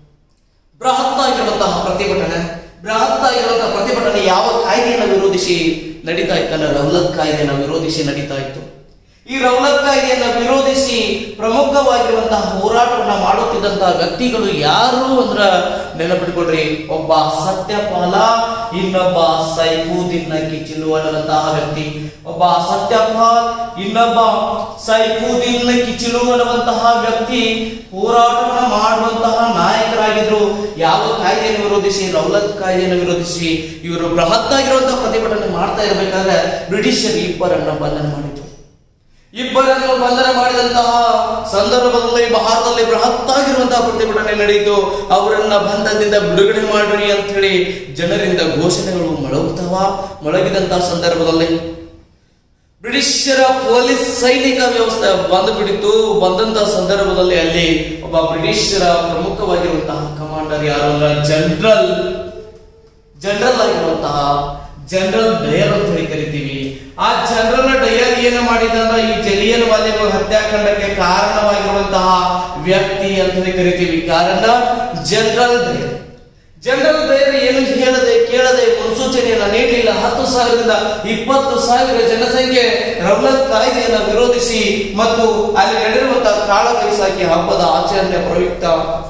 Speaker 1: ಬೃಹತ್ ಆಗಿರುವಂತಹ ಪ್ರತಿಭಟನೆ ಬೃಹತ್ ಆಗಿರುವಂತಹ ಪ್ರತಿಭಟನೆ ಯಾವ ಕಾಯ್ದೆಯನ್ನು ವಿರೋಧಿಸಿ ನಡೀತಾ ಇತ್ತಲ್ಲ ರೌಲತ್ ಕಾಯ್ದೆಯನ್ನು ವಿರೋಧಿಸಿ ನಡೀತಾ ಇತ್ತು ಈ ರೌಲತ್ ಕಾಯ್ದೆಯನ್ನು ವಿರೋಧಿಸಿ ಪ್ರಮುಖವಾಗಿರುವಂತಹ ಹೋರಾಟವನ್ನ ಮಾಡುತ್ತಿದ್ದಂತಹ ವ್ಯಕ್ತಿಗಳು ಯಾರು ಅಂದ್ರ ನೆನಪಿಟ್ಕೊಳ್ರಿ ಒಬ್ಬ ಸತ್ಯಪಾಲ ಇನ್ನೊಬ್ಬ ಸೈಫುದ್ದೀನ್ ಕಿಚಿಲು ಅನ್ನುವಂತಹ ವ್ಯಕ್ತಿ ಒಬ್ಬ ಸತ್ಯಪಾಲ್ ಇನ್ನೊಬ್ಬ ಸೈಫುದ್ದೀನ್ ಕಿಚಿಲು ಅನ್ನುವಂತಹ ವ್ಯಕ್ತಿ ಹೋರಾಟವನ್ನ ಮಾಡುವಂತಹ ನಾಯಕರಾಗಿದ್ರು ಯಾವ ಕಾಯ್ದೆಯನ್ನು ವಿರೋಧಿಸಿ ರೌಲತ್ ಕಾಯ್ದೆಯನ್ನು ವಿರೋಧಿಸಿ ಇವರು ಬೃಹತ್ ಆಗಿರುವಂತಹ ಪ್ರತಿಭಟನೆ ಮಾಡ್ತಾ ಇರಬೇಕಾದ್ರೆ ಬ್ರಿಟಿಷರು ಇಬ್ಬರನ್ನ ಬಂಧನ ಮಾಡಿದ್ರು ಇಬ್ಬರನ್ನು ಬಂಧನ ಮಾಡಿದಂತಹ ಸಂದರ್ಭದಲ್ಲಿ ಭಾರತದಲ್ಲಿ ಬೃಹತ್ತಾಗಿರುವಂತಹ ಪ್ರತಿಭಟನೆ ನಡೆಯಿತು ಅವರನ್ನ ಬಂಧನದಿಂದ ಬಿಡುಗಡೆ ಮಾಡ್ರಿ ಅಂತ ಹೇಳಿ ಜನರಿಂದ ಘೋಷಣೆಗಳು ಮೊಳಗುತ್ತವ ಮೊಳಗಿದಂತಹ ಸಂದರ್ಭದಲ್ಲಿ ಬ್ರಿಟಿಷರ ಪೊಲೀಸ್ ಸೈನಿಕ ವ್ಯವಸ್ಥೆ ಬಂದು ಬಿಡಿತು ಬಂದಂತಹ ಸಂದರ್ಭದಲ್ಲಿ ಅಲ್ಲಿ ಒಬ್ಬ ಬ್ರಿಟಿಷರ ಪ್ರಮುಖವಾಗಿರುವಂತಹ ಕಮಾಂಡರ್ ಯಾರು ಅಂದ್ರೆ ಜನರಲ್ ಜನರಲ್ ಆಗಿರುವಂತಹ ಜನರಲ್ ಡಯರ್ ಅಂತ ಹೇಳಿ ಕರಿತೀವಿ ಆ ಜನರಲ್ ಡಯರ್ ಏನು ಮಾಡಿದ ಅಂದ್ರೆ ಈ ಜಲಿಯನ್ ವಾಲಿಬಾಲ್ ಹತ್ಯಾಕಾಂಡಕ್ಕೆ ಕಾರಣವಾಗಿರುವಂತಹ ವ್ಯಕ್ತಿ ಅಂತ ಹೇಳಿ ಕರಿತೀವಿ ಕಾರಣ ಜನರಲ್ ಡಯರ್ ಜನರಲ್ ಡಯರ್ ಏನು ಹೇಳದೆ ಕೇಳದೆ ಮುನ್ಸೂಚನೆಯನ್ನ ನೀಡಲಿಲ್ಲ ಹತ್ತು ಸಾವಿರದಿಂದ ಇಪ್ಪತ್ತು ಸಾವಿರ ಜನಸಂಖ್ಯೆ ರೌಲತ್ ಕಾಯ್ದೆಯನ್ನ ವಿರೋಧಿಸಿ ಮತ್ತು ಅಲ್ಲಿ ನಡೆದಿರುವಂತಹ ಕಾಳ ಬೈಸಾಖಿ ಹಬ್ಬದ ಆಚರಣೆ ಪ್ರಯುಕ್ತ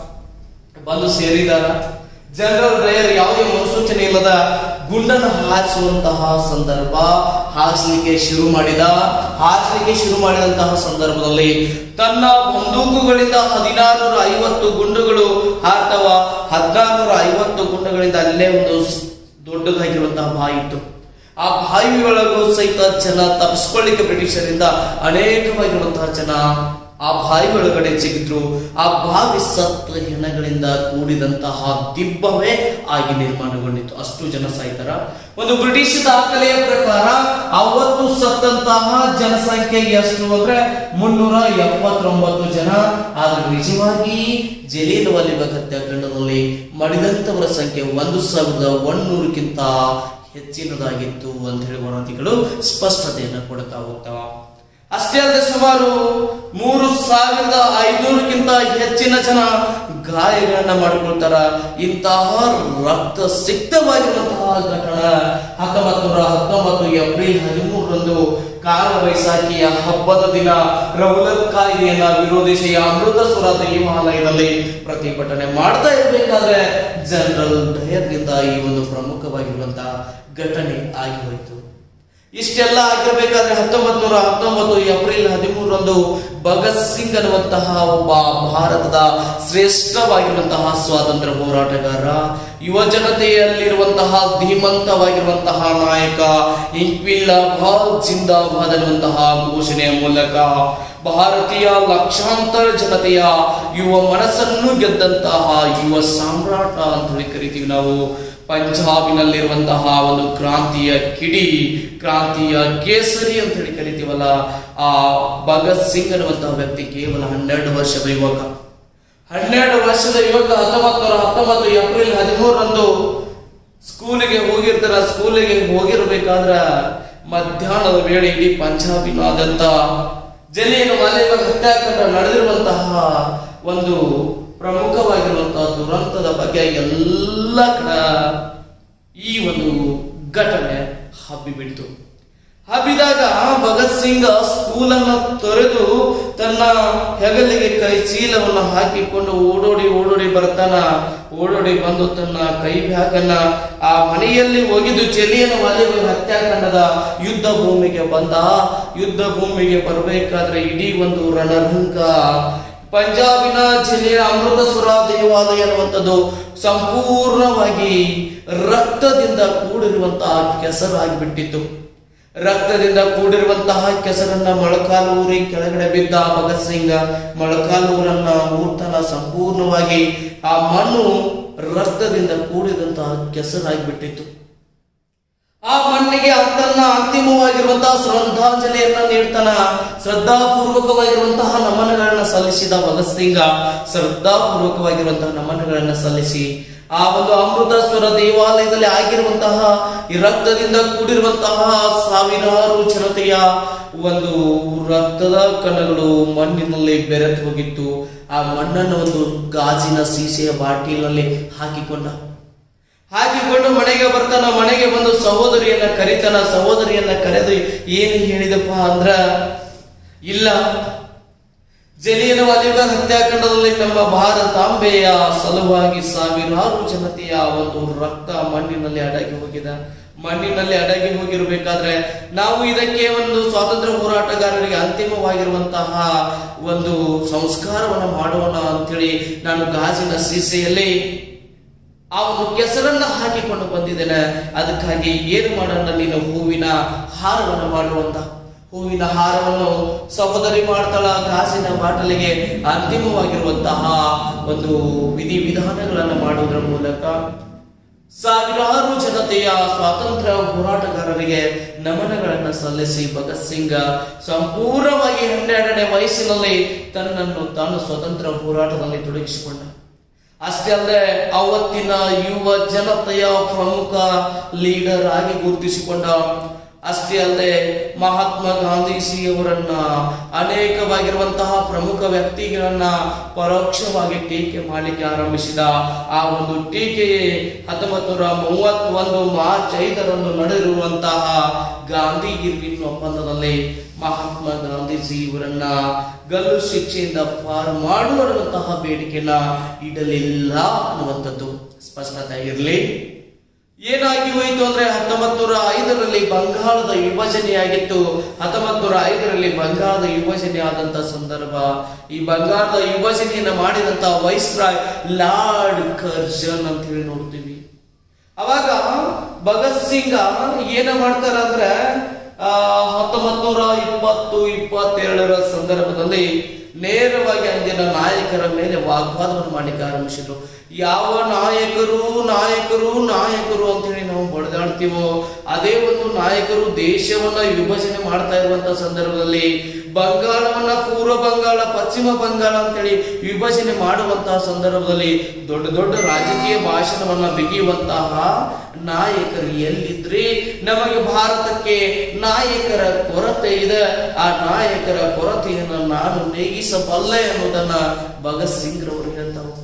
Speaker 1: ಬಂದು ಸೇರಿದಾರ ಜನರಲ್ ಡಯರ್ ಯಾವುದೇ ಮುನ್ಸೂಚನೆ ಇಲ್ಲದ ಗುಂಡನ್ನು ಹಾರಿಸುವಂತಹ ಸಂದರ್ಭ ಹಾರಿಸಲಿಕ್ಕೆ ಶುರು ಮಾಡಿದ ಹಾರಿಸಲಿಕ್ಕೆ ಶುರು ಮಾಡಿದಂತಹ ಸಂದರ್ಭದಲ್ಲಿ ತನ್ನ ಬಂದೂಕುಗಳಿಂದ ಹದಿನಾರುನೂರ ಐವತ್ತು ಗುಂಡುಗಳು ಹಾರ್ತವ ಹದಿನಾರುನೂರ ಐವತ್ತು ಗುಂಡುಗಳಿಂದ ಅಲ್ಲೇ ಒಂದು ಸ್- ದೊಡ್ಡದಾಗಿರುವಂತಹ ಬಾಯಿ ಇತ್ತು ಆ ಬಾವಿ ಒಳಗೂ ಸಹಿತ ಜನ ತಪ್ಪಿಸ್ಕೊಳ್ಳಿಕ್ಕೆ ಬ್ರಿಟಿಷರಿಂದ ಅನೇಕವಾಗಿರುವಂತಹ ಜನ ಆ ಬಾವಿ ಒಳಗಡೆ ಸಿಗಿದ್ರು ಆ ಬಾವಿ ಸತ್ತ ಹೆಣಗಳಿಂದ ಕೂಡಿದಂತಹ ದಿಬ್ಬವೇ ಆಗಿ ನಿರ್ಮಾಣಗೊಂಡಿತ್ತು ಅಷ್ಟು ಜನ ಸಾಯ್ತಾರ ಒಂದು ಬ್ರಿಟಿಷ್ ದಾಖಲೆಯ ಪ್ರಕಾರ ಅವತ್ತು ಸತ್ತಂತಹ ಜನಸಂಖ್ಯೆ ಎಷ್ಟು ಅಂದ್ರೆ ಮುನ್ನೂರ ಎಪ್ಪತ್ತೊಂಬತ್ತು ಜನ ಆದ್ರೆ ನಿಜವಾಗಿ ಜಲೀಲ್ ವಾಲಿಬಾಗ್ ಹತ್ಯಾಕಾಂಡದಲ್ಲಿ ಮಡಿದಂತವರ ಸಂಖ್ಯೆ ಒಂದು ಸಾವಿರದ ಒಂದೂರಕ್ಕಿಂತ ಹೆಚ್ಚಿನದಾಗಿತ್ತು ಅಂತ ಹೇಳಿ ವರದಿಗಳು ಸ್ಪಷ್ಟತೆಯನ್ನು ಕೊಡ್ತಾ ಹೋಗ್ತಾವ ಅಷ್ಟೇ ಅಲ್ಲದೆ ಸುಮಾರು ಮೂರು ಸಾವಿರದ ಐನೂರಕ್ಕಿಂತ ಹೆಚ್ಚಿನ ಜನ ಗಾಯಗಳನ್ನ ಮಾಡಿಕೊಳ್ತಾರ ಇಂತಹ ರಕ್ತ ಸಿಕ್ತವಾಗಿರುವಂತಹ ಘಟನೆ ಹತ್ತೊಂಬತ್ತು ನೂರ ಹತ್ತೊಂಬತ್ತು ಏಪ್ರಿಲ್ ಹದಿಮೂರರಂದು ಕಾಲ ಬೈಸಾಖಿಯ ಹಬ್ಬದ ದಿನ ರೌಲತ್ ಕಾಯ್ದೆಯನ್ನ ವಿರೋಧಿಸಿ ಅಮೃತಸುರ ದೇವಾಲಯದಲ್ಲಿ ಪ್ರತಿಭಟನೆ ಮಾಡ್ತಾ ಇರಬೇಕಾದ್ರೆ ಜನರಲ್ ಡಯರ್ನಿಂದ ಈ ಒಂದು ಪ್ರಮುಖವಾಗಿರುವಂತಹ ಘಟನೆ ಆಗಿ ಹೋಯಿತು ಇಷ್ಟೆಲ್ಲ ಆಗಿರ್ಬೇಕಾದ್ರೆ ಹತ್ತೊಂಬತ್ ನೂರ ಹತ್ತೊಂಬತ್ತು ಏಪ್ರಿಲ್ ಹದಿಮೂರರಂದು ಭಗತ್ ಸಿಂಗ್ ಅನ್ನುವಂತಹ ಒಬ್ಬ ಭಾರತದ ಶ್ರೇಷ್ಠವಾಗಿರುವಂತಹ ಸ್ವಾತಂತ್ರ್ಯ ಹೋರಾಟಗಾರ ಯುವ ಜನತೆಯಲ್ಲಿರುವಂತಹ ಧೀಮಂತವಾಗಿರುವಂತಹ ನಾಯಕ ಇಂಕ್ವಿಲಾಬಾದ್ ಜಿಂದಾಬಾದ್ ಅನ್ನುವಂತಹ ಘೋಷಣೆಯ ಮೂಲಕ ಭಾರತೀಯ ಲಕ್ಷಾಂತರ ಜನತೆಯ ಯುವ ಮನಸ್ಸನ್ನು ಗೆದ್ದಂತಹ ಯುವ ಸಾಮ್ರಾಟ ಅಂತ ಹೇಳಿ ಕರಿತೀವಿ ನಾವು ಪಂಜಾಬಿನಲ್ಲಿರುವಂತಹ ಒಂದು ಕ್ರಾಂತಿಯ ಕಿಡಿ ಕ್ರಾಂತಿಯ ಕೇಸರಿ ಅಂತ ಹೇಳಿ ಕರಿತೀವಲ್ಲ ಆ ಭಗತ್ ಸಿಂಗ್ ಅನ್ನುವಂತಹ ವ್ಯಕ್ತಿ ಕೇವಲ ಹನ್ನೆರಡು ವರ್ಷದ ಯುವಕ ಹನ್ನೆರಡು ವರ್ಷದ ಯುವಕ ಹತ್ತೊಂಬತ್ತು ನೂರ ಹತ್ತೊಂಬತ್ತು ಏಪ್ರಿಲ್ ಹದಿಮೂರರಂದು ಸ್ಕೂಲಿಗೆ ಹೋಗಿರ್ತಾರ ಸ್ಕೂಲಿಗೆ ಹೋಗಿರ್ಬೇಕಾದ್ರ ಮಧ್ಯಾಹ್ನದ ವೇಳೆ ಇಡೀ ಪಂಜಾಬಿನಾದ್ಯಂತ ಜಲಿಯನ್ ವಾಲಿಬಾಗ್ ಹತ್ಯಾಕಾಂಡ ನಡೆದಿರುವಂತಹ ಒಂದು ಪ್ರಮುಖವಾಗಿರುವಂತಹ ದುರಂತದ ಬಗ್ಗೆ ಎಲ್ಲ ಕಡೆ ಈ ಒಂದು ಘಟನೆ ಹಬ್ಬಿಬಿಡ್ತು ಹಬ್ಬಿದಾಗ ಭಗತ್ ಸಿಂಗ್ ಸ್ಕೂಲನ್ನು ತೊರೆದು ತನ್ನ ಹೆಗಲಿಗೆ ಕೈ ಚೀಲವನ್ನು ಹಾಕಿಕೊಂಡು ಓಡೋಡಿ ಓಡೋಡಿ ಬರ್ತಾನ ಓಡೋಡಿ ಬಂದು ತನ್ನ ಕೈ ಬ್ಯಾಗನ್ನ ಆ ಮನೆಯಲ್ಲಿ ಒಗೆದು ಚೆಲಿಯನ ವಾಲಿಬಾಲ್ ಹತ್ಯಾಕಾಂಡದ ಯುದ್ಧ ಭೂಮಿಗೆ ಬಂದ ಯುದ್ಧ ಭೂಮಿಗೆ ಬರಬೇಕಾದ್ರೆ ಇಡೀ ಒಂದು ರಣರಂಗ ಪಂಜಾಬಿನ ಜಿಲ್ಲೆಯ ಅಮೃತಸುರ ದೇವಾಲಯ ಅನ್ನುವಂಥದ್ದು ಸಂಪೂರ್ಣವಾಗಿ ರಕ್ತದಿಂದ ಕೂಡಿರುವಂತಹ ಕೆಸರಾಗಿಬಿಟ್ಟಿತ್ತು ರಕ್ತದಿಂದ ಕೂಡಿರುವಂತಹ ಕೆಸರನ್ನ ಮೊಳಕಾಲೂರಿ ಕೆಳಗಡೆ ಬಿದ್ದ ಭಗತ್ ಸಿಂಗ್ ಮೊಳಕಾಲೂರನ್ನ ಊರ್ತಾನ ಸಂಪೂರ್ಣವಾಗಿ ಆ ಮಣ್ಣು ರಕ್ತದಿಂದ ಕೂಡಿದಂತಹ ಕೆಸರಾಗಿಬಿಟ್ಟಿತ್ತು ಆ ಮಣ್ಣಿಗೆ ತನ್ನ ಅಂತಿಮವಾಗಿರುವಂತಹ ಶ್ರದ್ಧಾಂಜಲಿಯನ್ನ ನೀಡ್ತಾನ ಶ್ರದ್ಧಾಪೂರ್ವಕವಾಗಿರುವಂತಹ ನಮನಗಳನ್ನ ಸಲ್ಲಿಸಿದ ಭಗತ್ ಸಿಂಗ ಶ್ರದ್ಧಾಪೂರ್ವಕವಾಗಿರುವಂತಹ ನಮನಗಳನ್ನ ಸಲ್ಲಿಸಿ ಆ ಒಂದು ಅಮೃತಸ್ವರ ದೇವಾಲಯದಲ್ಲಿ ಆಗಿರುವಂತಹ ಈ ರಕ್ತದಿಂದ ಕೂಡಿರುವಂತಹ ಸಾವಿರಾರು ಜನತೆಯ ಒಂದು ರಕ್ತದ ಕಣಗಳು ಮಣ್ಣಿನಲ್ಲಿ ಬೆರೆತು ಹೋಗಿತ್ತು ಆ ಮಣ್ಣನ್ನು ಒಂದು ಗಾಜಿನ ಸೀಸೆಯ ಬಾಟಿಲಲ್ಲಿ ಹಾಕಿಕೊಂಡ ಹಾಕಿಕೊಂಡು ಮನೆಗೆ ಬರ್ತಾನ ಮನೆಗೆ ಬಂದು ಸಹೋದರಿಯನ್ನ ಕರಿತಾನ ಸಹೋದರಿಯನ್ನ ಕರೆದು ಏನು ಹೇಳಿದಪ್ಪ ಅಂದ್ರ ಇಲ್ಲ ಜಲಿಯನ ವಾಲಿಬಾಗ್ ಹತ್ಯಾಕಾಂಡದಲ್ಲಿ ನಮ್ಮ ಭಾರತಾಂಬೆಯ ಸಲುವಾಗಿ ಸಾವಿರಾರು ಜನತೆಯ ಒಂದು ರಕ್ತ ಮಣ್ಣಿನಲ್ಲಿ ಅಡಗಿ ಹೋಗಿದೆ ಮಣ್ಣಿನಲ್ಲಿ ಅಡಗಿ ಹೋಗಿರಬೇಕಾದ್ರೆ ನಾವು ಇದಕ್ಕೆ ಒಂದು ಸ್ವಾತಂತ್ರ್ಯ ಹೋರಾಟಗಾರರಿಗೆ ಅಂತಿಮವಾಗಿರುವಂತಹ ಒಂದು ಸಂಸ್ಕಾರವನ್ನು ಮಾಡೋಣ ಅಂತೇಳಿ ನಾನು ಗಾಜಿನ ಸೀಸೆಯಲ್ಲಿ ಆ ಒಂದು ಕೆಸರನ್ನ ಹಾಕಿಕೊಂಡು ಬಂದಿದ್ದೇನೆ ಅದಕ್ಕಾಗಿ ಏನು ಮಾಡೋಣ ನೀನು ಹೂವಿನ ಹಾರವನ್ನು ಮಾಡುವಂತ ಹೂವಿನ ಹಾರವನ್ನು ಸಹೋದರಿ ಮಾಡ್ತಾಳ ಗಾಜಿನ ಬಾಟಲಿಗೆ ಅಂತಿಮವಾಗಿರುವಂತಹ ಒಂದು ವಿಧಿ ವಿಧಾನಗಳನ್ನು ಮಾಡುವುದರ ಮೂಲಕ ಸಾವಿರಾರು ಜನತೆಯ ಸ್ವಾತಂತ್ರ್ಯ ಹೋರಾಟಗಾರರಿಗೆ ನಮನಗಳನ್ನು ಸಲ್ಲಿಸಿ ಭಗತ್ ಸಿಂಗ್ ಸಂಪೂರ್ಣವಾಗಿ ಹನ್ನೆರಡನೇ ವಯಸ್ಸಿನಲ್ಲಿ ತನ್ನನ್ನು ತಾನು ಸ್ವತಂತ್ರ ಹೋರಾಟದಲ್ಲಿ ತೊಡಗಿಸಿಕೊಂಡ ಅಷ್ಟೇ ಅಲ್ಲದೆ ಅವತ್ತಿನ ಯುವ ಜನತೆಯ ಪ್ರಮುಖ ಲೀಡರ್ ಆಗಿ ಗುರುತಿಸಿಕೊಂಡ ಅಷ್ಟೇ ಅಲ್ಲದೆ ಮಹಾತ್ಮ ಗಾಂಧೀಜಿಯವರನ್ನ ಅನೇಕವಾಗಿರುವಂತಹ ಪ್ರಮುಖ ವ್ಯಕ್ತಿಗಳನ್ನ ಪರೋಕ್ಷವಾಗಿ ಟೀಕೆ ಮಾಡಲಿಕ್ಕೆ ಆರಂಭಿಸಿದ ಆ ಒಂದು ಟೀಕೆಯೇ ಹತ್ತೊಂಬತ್ತು ನೂರ ಮೂವತ್ತೊಂದು ಮಾರ್ಚ್ ಐದರಂದು ನಡೆದಿರುವಂತಹ ಗಾಂಧಿ ಇರ್ವಿನ್ ಒಪ್ಪಂದದಲ್ಲಿ ಮಹಾತ್ಮ ಗಾಂಧೀಜಿ ಇವರನ್ನ ಗಲ್ಲು ಶಿಕ್ಷೆಯಿಂದ ಪಾರು ಮಾಡುವಂತಹ ಬೇಡಿಕೆನ ಇಡಲಿಲ್ಲ ಅನ್ನುವಂಥದ್ದು ಸ್ಪಷ್ಟತೆ ಇರಲಿ ಏನಾಗಿ ಹೋಯಿತು ಅಂದ್ರೆ ಹತ್ತೊಂಬತ್ ನೂರ ಐದರಲ್ಲಿ ಬಂಗಾಳದ ವಿಭಜನೆಯಾಗಿತ್ತು ಹತ್ತೊಂಬತ್ ನೂರ ಐದರಲ್ಲಿ ಬಂಗಾಳದ ವಿಭಜನೆ ಆದಂತ ಸಂದರ್ಭ ಈ ಬಂಗಾಳದ ವಿಭಜನೆಯನ್ನ ಮಾಡಿದಂತ ವೈಸ್ರಾಯ್ ಲಾರ್ಡ್ ಕರ್ಜನ್ ಅಂತ ಹೇಳಿ ನೋಡ್ತೀವಿ ಅವಾಗ ಭಗತ್ ಸಿಂಗ್ ಏನ ಮಾಡ್ತಾರ ಅಂದ್ರೆ ಆ ಹತ್ತೊಂಬತ್ ನೂರ ಇಪ್ಪತ್ತು ಇಪ್ಪತ್ತೆರಡರ ಸಂದರ್ಭದಲ್ಲಿ ನೇರವಾಗಿ ಅಂದಿನ ನಾಯಕರ ಮೇಲೆ ವಾಗ್ವಾದವನ್ನು ಮಾಡಲಿಕ್ಕೆ ಆರಂಭಿಸಿದ್ರು ಯಾವ ನಾಯಕರು ನಾಯಕರು ನಾಯಕರು ಅಂತ ಹೇಳಿ ನಾವು ಬಡದಾಡ್ತೀವೋ ಅದೇ ಒಂದು ನಾಯಕರು ದೇಶವನ್ನ ವಿಭಜನೆ ಮಾಡ್ತಾ ಇರುವಂತ ಸಂದರ್ಭದಲ್ಲಿ ಬಂಗಾಳವನ್ನ ಪೂರ್ವ ಬಂಗಾಳ ಪಶ್ಚಿಮ ಬಂಗಾಳ ಅಂತೇಳಿ ವಿಭಜನೆ ಮಾಡುವಂತಹ ಸಂದರ್ಭದಲ್ಲಿ ದೊಡ್ಡ ದೊಡ್ಡ ರಾಜಕೀಯ ಭಾಷಣವನ್ನ ಬಿಗಿಯುವಂತಹ ನಾಯಕರು ಎಲ್ಲಿದ್ರಿ ನಮಗೆ ಭಾರತಕ್ಕೆ ನಾಯಕರ ಕೊರತೆ ಇದೆ ಆ ನಾಯಕರ ಕೊರತೆಯನ್ನು ನಾನು ನೀಗಿಸಬಲ್ಲೆ ಅನ್ನೋದನ್ನ ಭಗತ್ ಸಿಂಗ್ ರವರು ಹೇಳ್ತಾ ಹೋಗ್ತಾರ